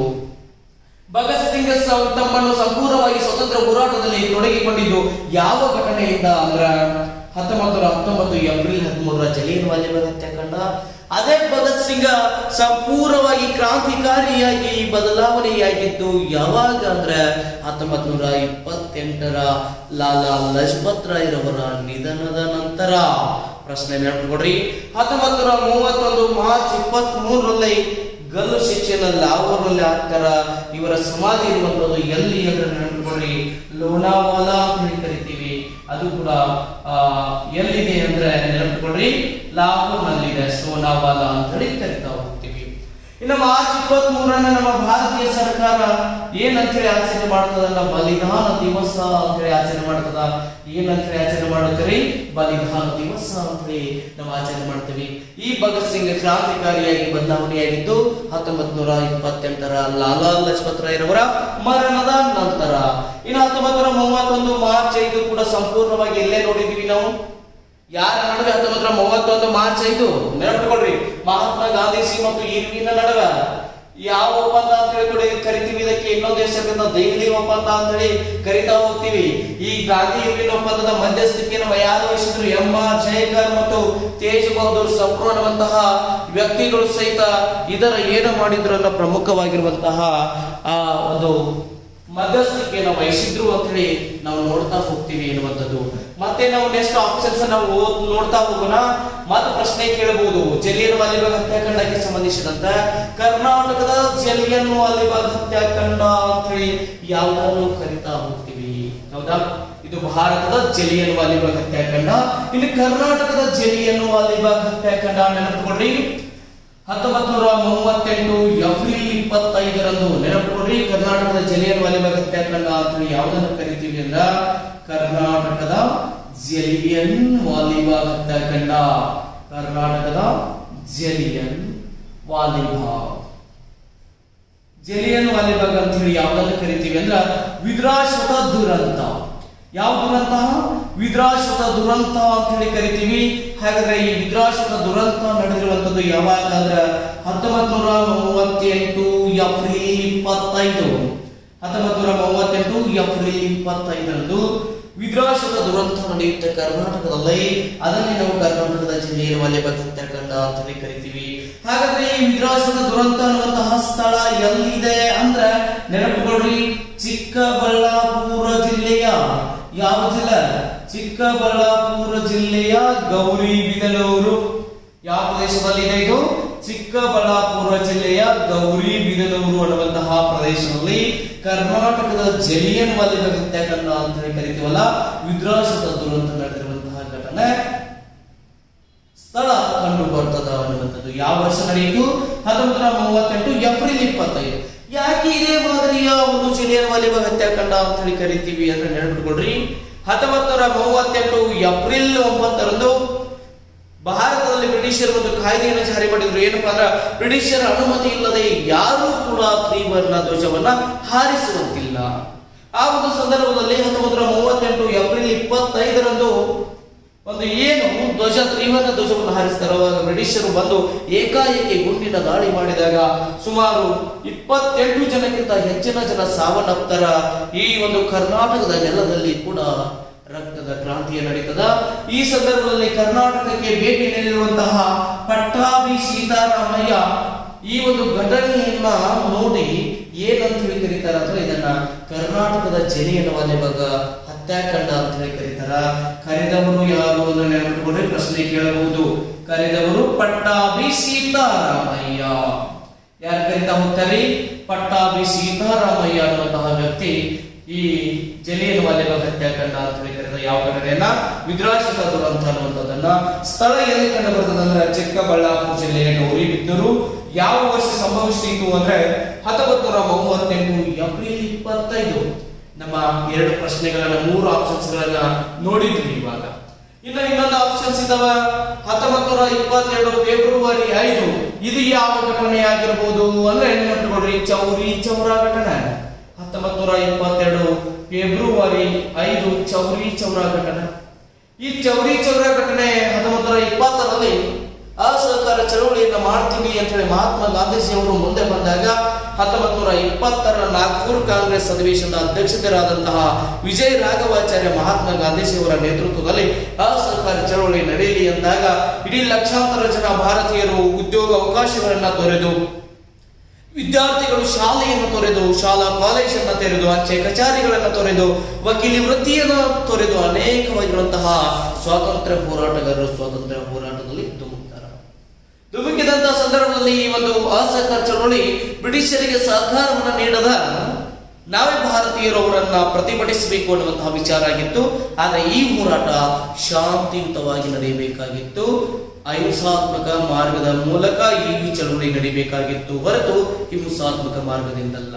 Speaker 1: ಭಗತ್ ಸಿಂಗ್ ಸ- ತಮ್ಮನ್ನು ಸಂಪೂರ್ಣವಾಗಿ ಸ್ವತಂತ್ರ ಹೋರಾಟದಲ್ಲಿ ತೊಡಗಿಕೊಂಡಿದ್ದು ಯಾವ ಘಟನೆಯಿಂದ ಅಂದ್ರ ಹತ್ತೊಂಬತ್ತು ನೂರ ಹತ್ತೊಂಬತ್ತು ಏಪ್ರಿಲ್ ಹದಿಮೂರರ ಜಲಿಯನ್ ವಾಲಿಬಾಗ್ ಹತ್ಯಾಕಾಂಡ ಅದೇ ಭಗತ್ ಸಿಂಗ್ ಸಂಪೂರ್ಣವಾಗಿ ಕ್ರಾಂತಿಕಾರಿಯಾಗಿ ಬದಲಾವಣೆಯಾಗಿದ್ದು ಯಾವಾಗ ಅಂದ್ರೆ ಹತ್ತೊಂಬತ್ ನೂರ ಇಪ್ಪತ್ತೆಂಟರ ಲಾಲಾ ಲಜಪತ್ ರಾಯ್ರವರ ನಿಧನದ ನಂತರ ಪ್ರಶ್ನೆ ನೆನಪಿಕೊಡ್ರಿ ಹತ್ತೊಂಬತ್ ನೂರ ಮೂವತ್ತೊಂದು ಮಾರ್ಚ್ ಇಪ್ಪತ್ತ್ ಮೂರರಲ್ಲಿ ಗಲ್ಲು ಶಿಕ್ಷೆನ ಲಾಹೋರ್ನಲ್ಲಿ ಹಾಕ್ತಾರ ಇವರ ಸಮಾಧಿ ಇರುವಂತದ್ದು ಎಲ್ಲಿ ಅಂದ್ರೆ ನೆನಪಿಕೊಡ್ರಿ ಲೋನಾವಾಲಾ ಅಂತ ಹೇಳಿ ಕರಿತೀವಿ ಅದು ಕೂಡ ಆ, ಎಲ್ಲಿದೆ ಅಂದ್ರೆ ನೆನಪಿಕೊಡ್ರಿ ಲಾಹೋರ್ನಲ್ಲಿದೆ ಸೋನಾವಾಲಾ ಅಂತ ಹೇಳಿ ಕರಿತಾ ಹೋಗ್ತೀವಿ ಇನ್ನು ಮಾರ್ಚ್ ಇಪ್ಪತ್ತ್ ಮೂರನ್ನ ನಮ್ಮ ಭಾರತೀಯ ಸರ್ಕಾರ ಏನಂತ ಹೇಳಿ ಆಚರಣೆ ಮಾಡ್ತದಲ್ಲ ಬಲಿದಾನ ದಿವಸ ಅಂತ ಹೇಳಿ ಆಚರಣೆ ಮಾಡ್ತದ ಏನಂತ ಹೇಳಿ ಆಚರಣೆ ಮಾಡುತ್ತೀರಿ ಬಲಿದಾನ ದಿವಸ ಅಂತ ಹೇಳಿ ನಾವು ಆಚರಣೆ ಮಾಡ್ತೀವಿ ಈ ಭಗತ್ ಸಿಂಗ್ ಕ್ರಾಂತಿಕಾರಿಯಾಗಿ ಬದಲಾವಣೆಯಾಗಿದ್ದು ಹತ್ತೊಂಬತ್ ನೂರ ಇಪ್ಪತ್ತೆಂಟರ ಲಾಲಾ ಲಜಪತ್ ರಾಯ್ರವರ ಮರಣದ ನಂತರ ಇನ್ನು ಹತ್ತೊಂಬತ್ ನೂರ ಮೂವತ್ತೊಂದು ಮಾರ್ಚ್ ಐದು ಕೂಡ ಸಂಪೂರ್ಣವಾಗಿ ಎಲ್ಲೇ ನೋಡಿದೀವಿ ನಾವು ಯಾರ ನಡುವೆ ಹತ್ತೊಂಬತ್ತು ನೂರ ಮೂವತ್ತೊಂದು ಮಾರ್ಚ್ ಐದು ನೆನಪಿಟ್ಕೊಳ್ರಿ ಮಹಾತ್ಮ ಗಾಂಧೀಜಿ ಮತ್ತು ಇರ್ವಿನ ನಡುವೆ ಯಾವ ಒಪ್ಪಂದ ಅಂತ ಹೇಳಿ ಕೂಡ ಕರಿತೀವಿ ಇದಕ್ಕೆ ಇನ್ನೊಂದು ಹೆಸರಿಂದ ದೆಹಲಿ ಒಪ್ಪಂದ ಅಂತ ಹೇಳಿ ಕರಿತಾ ಹೋಗ್ತೀವಿ ಈ ಗಾಂಧಿ ಇರ್ವಿನ್ ಒಪ್ಪಂದದ ಮಧ್ಯಸ್ಥಿಕೆಯನ್ನು ಯಾರು ವಹಿಸಿದ್ರು ಎಂ ಆರ್ ಜಯಕರ್ ಮತ್ತು ತೇಜ್ ಬಹದ್ದೂರ್ ಸಪ್ರು ಅನ್ನುವಂತಹ ವ್ಯಕ್ತಿಗಳು ಸಹಿತ ಇದರ ಏನು ಮಾಡಿದ್ರು ಅನ್ನೋ ಪ್ರಮುಖವಾಗಿರುವಂತಹ ಆ ಒಂದು ಮಧ್ಯಸ್ಥಿಕೆಯನ್ನು ವಹಿಸಿದ್ರು ಅಂತ ಹೇಳಿ ನಾವು ನೋಡ್ತಾ ಹೋಗ್ತೀವಿ ಎನ್ನುವಂಥದ್ದು ಮತ್ತೆ ನಾವು ನೆಕ್ಸ್ಟ್ ಆಪ್ಷನ್ಸ್ ನಾವು ಓದ್- ನೋಡ್ತಾ ಹೋಗೋಣ ಮತ್ತೆ ಪ್ರಶ್ನೆ ಕೇಳಬಹುದು ಜಲಿಯನ್ ವಾಲಿಬಾಗ್ ಹತ್ಯಾಕಾಂಡಕ್ಕೆ ಸಂಬಂಧಿಸಿದಂತ ಕರ್ನಾಟಕದ ಜಲಿಯನ್ ವಾಲಿಬಾಗ್ ಹತ್ಯಾಕಾಂಡ ಅಂತ ಹೇಳಿ ಯಾವ್ದನ್ನು ಕರಿತಾ ಹೋಗ್ತೀವಿ ಹೌದಾ ಇದು ಭಾರತದ ಜಲಿಯನ್ ವಾಲಿಬಾಗ್ ಹತ್ಯಾಕಾಂಡ ಇಲ್ಲಿ ಕರ್ನಾಟಕದ ಜಲಿಯನ್ ವಾಲಿಬಾಗ್ ಹತ್ಯಾಕಾಂಡ ನೆನಪಿಟ್ಕೊಳ್ರಿ ಹತ್ತೊಂಬತ್ ನೂರ ಮೂವತ್ತೆಂಟು ಏಪ್ರಿಲ್ ಇಪ್ಪತ್ತೈದರಂದು ನೆನಪಿಟ್ಕೊಡ್ರಿ ಕರ್ನಾಟಕದ ಜಲಿಯನ್ ವಾಲಿಬಾಗ್ ಹತ್ಯಾಕಾಂಡ ಅಂತ ಹೇಳಿ ಯಾವ್ದನ್ನು ಕರಿತೀವಿ ಅಂದ್ರ ಕರ್ನಾಟಕದ ಜಲಿಯನ್ ವಾಲಿಬಾಗ್ ಹತ್ಯಾಕಾಂಡ ಕರ್ನಾಟಕದ ಜಲಿಯನ್ ವಾಲಿಬಾಗ್ ಜಲಿಯನ್ ವಾಲಿಬಾಗ್ ಅಂತ ಹೇಳಿ ಯಾವ್ದನ್ನ ಕರಿತೀವಿ ಅಂದ್ರ ವಿದ್ರಾಶ್ವತ ದುರಂತ ಯಾವ ದುರಂತ ವಿದ್ರಾಶ್ವತ ದುರಂತ ಅಂತ ಹೇಳಿ ಕರಿತೀವಿ ಹಾಗಾದ್ರೆ ಈ ವಿದ್ರಾಶ್ವತ ದುರಂತ ನಡೆದಿರುವಂತದ್ದು ಯಾವಾಗ ಅಂದ್ರ ಹತ್ತೊಂಬತ್ ನೂರ ಮೂವತ್ತೆಂಟು ಏಪ್ರಿಲ್ ಇಪ್ಪತ್ತೈದು ಹತ್ತೊಂಬತ್ ನೂರ ಮೂವತ್ತೆಂಟು ಏಪ್ರಿಲ್ ಇಪ್ಪತ್ತೈದರಂದು ವಿದ್ರಾಶ್ವತ ದುರಂತ ನಡೆಯುತ್ತೆ ಕರ್ನಾಟಕದಲ್ಲಿ ಅದನ್ನೇ ನಾವು ಕರ್ನಾಟಕದ ಜಿಲ್ಲೆಯ ವಾಲಿಬಾಗ್ ಹತ್ಯಾಕಾಂಡ ಅಂತ ಹೇಳಿ ಕರಿತೀವಿ ಹಾಗಾದ್ರೆ ಈ ವಿದ್ರಾಶ್ವತ ದುರಂತ ಅನ್ನುವಂತಹ ಸ್ಥಳ ಎಲ್ಲಿದೆ ಅಂದ್ರೆ ನೆನಪುಗೊಳ್ರಿ ಚಿಕ್ಕಬಳ್ಳಾಪುರ ಜಿಲ್ಲೆಯ ಯಾವ ಜಿಲ್ಲೆ ಚಿಕ್ಕಬಳ್ಳಾಪುರ ಜಿಲ್ಲೆಯ ಗೌರಿಬಿದನೂರು ಯಾವ ಪ್ರದೇಶದಲ್ಲಿದೆ ಇದು ಚಿಕ್ಕಬಳ್ಳಾಪುರ ಜಿಲ್ಲೆಯ ಗೌರಿಬಿದನೂರು ಅನ್ನುವಂತಹ ಪ್ರದೇಶದಲ್ಲಿ ಕರ್ನಾಟಕದ ಜಲಿಯನ್ ವಾಲಿಬಾಗ್ ಹತ್ಯಾಕಾಂಡ ಅಂತ ಹೇಳಿ ಕರಿತೀವಲ್ಲ ವಿದ್ರಾಶ್ವತ ದುರಂತ ನಡೆದಿರುವಂತಹ ಘಟನೆ ಸ್ಥಳ ಕಂಡು ಬರ್ತದ ಅನ್ನುವಂಥದ್ದು ಯಾವ ವರ್ಷ ನಡೆಯಿತು ಹತ್ತೊಂಬತ್ತು ನೂರ ಮೂವತ್ತೆಂಟು ಏಪ್ರಿಲ್ ಇಪ್ಪತ್ತೈದು ಯಾಕೆ ಇದೇ ಮಾದರಿಯ ಒಂದು ಜಿಲಿಯನ್ ವಾಲಿಬಾಗ್ ಹತ್ಯಾಕಾಂಡ ಅಂತ ಹೇಳಿ ಕರಿತೀವಿ ಅಂದ್ರೆ ನೆನಪಿಟ್ಕೊಳ್ರಿ ಹತ್ತೊಂಬತ್ತು ನೂರ ಮೂವತ್ತೆಂಟು ಏಪ್ರಿಲ್ ಒಂಬತ್ತರಂದು ಭಾರತದಲ್ಲಿ ಬ್ರಿಟಿಷರು ಒಂದು ಕಾಯ್ದೆಯನ್ನು ಜಾರಿ ಮಾಡಿದ್ರು ಏನಪ್ಪಾ ಅಂದ್ರೆ ಬ್ರಿಟಿಷರ ಅನುಮತಿ ಇಲ್ಲದೆ ಯಾರೂ ಕೂಡ ತ್ರಿವರ್ಣ ಧ್ವಜವನ್ನ ಹಾರಿಸುವಂತಿಲ್ಲ ಆ ಒಂದು ಸಂದರ್ಭದಲ್ಲಿ ಹತ್ತೊಂಬತ್ತು ನೂರ ಮೂವತ್ತೆಂಟು ಏಪ್ರಿಲ್ ಇಪ್ಪತ್ತೈದರಂದು ಒಂದು ಏನು ಧ್ವಜ ತ್ರಿವರ್ಣ ಧ್ವಜವನ್ನು ಹಾರಿಸ್ತಾರೆ ಅವಾಗ ಬ್ರಿಟಿಷರು ಬಂದು ಏಕಾಏಕಿ ಗುಂಡಿನ ದಾಳಿ ಮಾಡಿದಾಗ ಸುಮಾರು ಇಪ್ಪತ್ತೆಂಟು ಜನಕ್ಕಿಂತ ಹೆಚ್ಚಿನ ಜನ ಸಾವನ್ನಪ್ತರ ಈ ಒಂದು ಕರ್ನಾಟಕದ ನೆಲದಲ್ಲಿ ಕೂಡ ರಕ್ತದ ಕ್ರಾಂತಿಯ ನಡೀತದ ಈ ಸಂದರ್ಭದಲ್ಲಿ ಕರ್ನಾಟಕಕ್ಕೆ ಭೇಟಿ ನೀಡಿರುವಂತಹ ಪಟ್ಟಾಭಿ ಸೀತಾರಾಮಯ್ಯ ಈ ಒಂದು ಘಟನೆಯನ್ನ ನೋಡಿ ಏನಂತ ಹೇಳಿ ಕರೀತಾರ ಅಂದ್ರೆ ಇದನ್ನ ಕರ್ನಾಟಕದ ಜನಿಯನ ವಾಲಿಬಾಗ ಹತ್ಯಾಕಾಂಡ ಅಂತ ಹೇಳಿ ಕರೀತಾರ ಕರೆದವರು ಯಾರು ಅಂದ್ರೆ ನೆನಪಿಟ್ಕೊಂಡ್ರೆ ಪ್ರಶ್ನೆ ಕೇಳಬಹುದು ಕರೆದವರು ಪಟ್ಟಾಭಿ ಸೀತಾರಾಮಯ್ಯ ಯಾರು ಕರಿತಾ ಹೋಗ್ತಾರೆ ಪಟ್ಟಾಭಿ ಸೀತಾರಾಮಯ್ಯ ಅನ್ನುವಂತಹ ವ್ಯಕ್ತಿ ಈ ಜಲಿಯನ್ ವಾಲಿಬಾಗ್ ಹತ್ಯಾಕಾಂಡ ಅಂತ ಹೇಳಿ ಕರೆದ ಯಾವ ಘಟನೆಯನ್ನ ವಿದ್ರಾಶ್ವತ ದುರಂತ ಅನ್ನುವಂಥದ್ದನ್ನ ಸ್ಥಳ ಎಲ್ಲಿ ಕಂಡು ಬರ್ತದೆ ಅಂದ್ರೆ ಚಿಕ್ಕಬಳ್ಳಾಪುರ ಜಿಲ್ಲೆಯ ಗೌರಿಬಿದ್ದೂರು ಯಾವ ವರ್ಷ ಸಂಭವಿಸಿತು ಅಂದ್ರೆ ಹತ್ತೊಂಬತ್ತು ನೂರ ಮೂವತ್ತೆಂಟು ಏಪ್ರಿಲ್ ಇಪ್ಪತ್ತೈದು ನಮ್ಮ ಎರಡು ಪ್ರಶ್ನೆಗಳನ್ನ ಮೂರು ಆಪ್ಷನ್ಸ್ ಗಳನ್ನ ನೋಡಿದ್ವಿ ಇವಾಗ ಇನ್ನು ಇನ್ನೊಂದು ಆಪ್ಷನ್ಸ್ ಇದಾವ ಹತ್ತೊಂಬತ್ತು ನೂರ ಇಪ್ಪತ್ತೆರಡು ಫೆಬ್ರವರಿ ಐದು ಇದು ಯಾವ ಘಟನೆ ಆಗಿರಬಹುದು ಅಂದ್ರೆ ನೆನಪಿಟ್ಕೊಳ್ರಿ ಚೌರಿ ಚೌರ ಘಟನೆ ಹತ್ತೊಂಬತ್ತು ನೂರ ಇಪ್ಪತ್ತೆರಡು ಫೆಬ್ರವರಿ ಐದು ಚೌರಿ ಚೌರ ಘಟನೆ ಈ ಚೌರಿ ಚೌರ ಘಟನೆ ಹತ್ತೊಂಬತ್ತು ನೂರ ಇಪ್ಪತ್ತರಲ್ಲಿ ಅಸಹಕಾರ ಚಳವಳಿಯನ್ನ ಮಾಡ್ತೀವಿ ಅಂತ ಹೇಳಿ ಮಹಾತ್ಮ ಗಾಂಧೀಜಿ ಅವರು ಮುಂದೆ ಬಂದಾಗ ಹತ್ತೊಂಬತ್ತು ನೂರ ಇಪ್ಪತ್ತರ ನಾಗ್ಪುರ್ ಕಾಂಗ್ರೆಸ್ ಅಧಿವೇಶನದ ಅಧ್ಯಕ್ಷರಾದಂತಹ ವಿಜಯ ರಾಘವಾಚಾರ್ಯ ಮಹಾತ್ಮ ಗಾಂಧೀಜಿ ಅವರ ನೇತೃತ್ವದಲ್ಲಿ ಅಸಹಕಾರ ಚಳವಳಿ ನಡೆಯಲಿ ಎಂದಾಗ ಇಡೀ ಲಕ್ಷಾಂತರ ಜನ ಭಾರತೀಯರು ಉದ್ಯೋಗ ಅವಕಾಶಗಳನ್ನ ತೊರೆದು ವಿದ್ಯಾರ್ಥಿಗಳು ಶಾಲೆಯನ್ನು ತೊರೆದು ಶಾಲಾ ಕಾಲೇಜನ್ನು ತೆರೆದು ಅಂಚೆ ಕಚೇರಿಗಳನ್ನು ತೊರೆದು ವಕೀಲಿ ವೃತ್ತಿಯನ್ನು ತೊರೆದು ಅನೇಕವಾಗಿರುವಂತಹ ಸ್ವಾತಂತ್ರ್ಯ ಹೋರಾಟಗಾರರು ಸ್ವಾತಂತ್ರ್ಯ ಹೋರಾಟದಲ್ಲಿ ಧುಮುಕ್ತಾರೆ ಧುಮುಕಿದಂತಹ ಸಂದರ್ಭದಲ್ಲಿ ಈ ಒಂದು ಅಸಹಕಾರ ಚಳವಳಿ ಬ್ರಿಟಿಷರಿಗೆ ಸಹಕಾರವನ್ನು ನೀಡದ ನಾವೇ ಭಾರತೀಯರು ಅವರನ್ನ ಪ್ರತಿಭಟಿಸಬೇಕು ಅನ್ನುವಂತಹ ವಿಚಾರ ಆಗಿತ್ತು ಆದ್ರೆ ಈ ಹೋರಾಟ ಶಾಂತಿಯುತವಾಗಿ ನಡೆಯಬೇಕಾಗಿತ್ತು ಅಹಿಂಸಾತ್ಮಕ ಮಾರ್ಗದ ಮೂಲಕ ಈ ಚಳವಳಿ ನಡಿಬೇಕಾಗಿತ್ತು ಹೊರತು ಹಿಂಸಾತ್ಮಕ ಮಾರ್ಗದಿಂದಲ್ಲ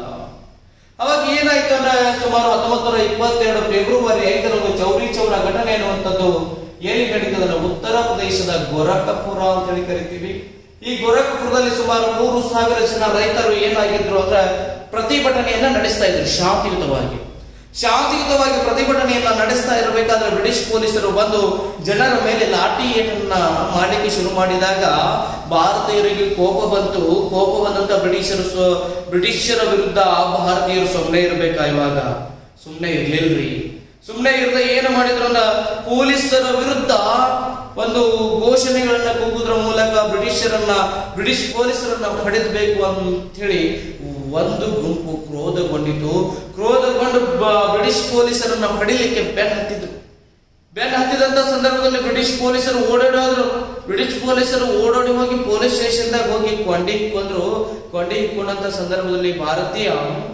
Speaker 1: ಅವಾಗ ಏನಾಯ್ತು ಅಂದ್ರೆ ಸುಮಾರು ಹತ್ತೊಂಬತ್ತು ನೂರ ಇಪ್ಪತ್ತೆರಡು ಫೆಬ್ರವರಿ ಐದರಂದು ಚೌರಿ ಚೌರ ಘಟನೆ ಅನ್ನುವಂಥದ್ದು ಎಲ್ಲಿ ನಡೀತದಲ್ಲ ಉತ್ತರ ಪ್ರದೇಶದ ಗೋರಖಪುರ ಅಂತ ಹೇಳಿ ಕರಿತೀವಿ ಈ ಗೋರಖಪುರದಲ್ಲಿ ಸುಮಾರು ಮೂರು ಸಾವಿರ ಜನ ರೈತರು ಏನಾಗಿದ್ರು ಅಂದ್ರೆ ಪ್ರತಿಭಟನೆಯನ್ನ ನಡೆಸ್ತಾ ಇದ್ರು ಶಾಂತಿಯುತವಾಗಿ ಶಾಂತಿಯುತವಾಗಿ ಪ್ರತಿಭಟನೆಯನ್ನ ನಡೆಸ್ತಾ ಇರಬೇಕಾದ್ರೆ ಬ್ರಿಟಿಷ್ ಪೊಲೀಸರು ಬಂದು ಜನರ ಮೇಲೆ ಲಾಠಿ ಏಟನ್ನ ಮಾಡಲಿಕ್ಕೆ ಶುರು ಮಾಡಿದಾಗ ಭಾರತೀಯರಿಗೆ ಕೋಪ ಬಂತು ಕೋಪ ಬಂದಂತ ಬ್ರಿಟಿಷರು ಸ್ವ- ಬ್ರಿಟಿಷರ ವಿರುದ್ಧ ಭಾರತೀಯರು ಸುಮ್ಮನೆ ಇರ್ಬೇಕಾ ಇವಾಗ ಸುಮ್ಮನೆ ಇರ್ಲಿಲ್ರಿ ಸುಮ್ಮನೆ ಇರದೆ ಏನು ಮಾಡಿದ್ರು ಅಂದ್ರ ಪೊಲೀಸರ ವಿರುದ್ಧ ಒಂದು ಘೋಷಣೆಗಳನ್ನ ಕೂಗುದ್ರ ಮೂಲಕ ಬ್ರಿಟಿಷರನ್ನ ಬ್ರಿಟಿಷ್ ಪೊಲೀಸರನ್ನ ಹೊಡೆದಬೇಕು ಅಂತ ಹೇಳಿ ಒಂದು ಗುಂಪು ಕ್ರೋಧಗೊಂಡಿತು ಕ್ರೋಧಗೊಂಡು ಬ- ಬ್ರಿಟಿಷ್ ಪೊಲೀಸರನ್ನ ಹೊಡಿಲಿಕ್ಕೆ ಬೆನ್ ಹತ್ತಿದ್ರು ಬೆನ್ ಹತ್ತಿದಂತ ಸಂದರ್ಭದಲ್ಲಿ ಬ್ರಿಟಿಷ್ ಪೊಲೀಸರು ಓಡಾಡೋದ್ರು ಬ್ರಿಟಿಷ್ ಪೊಲೀಸರು ಓಡೋಡಿ ಹೋಗಿ ಪೊಲೀಸ್ ಸ್ಟೇಷನ್ದಾಗ ಹೋಗಿ ಕೊಂಡಿ ಕೊಂದ್ರು ಕೊಂಡಿ ಕೊಂಡಂತ ಸಂದರ್ಭದಲ್ಲಿ ಭಾರತೀಯ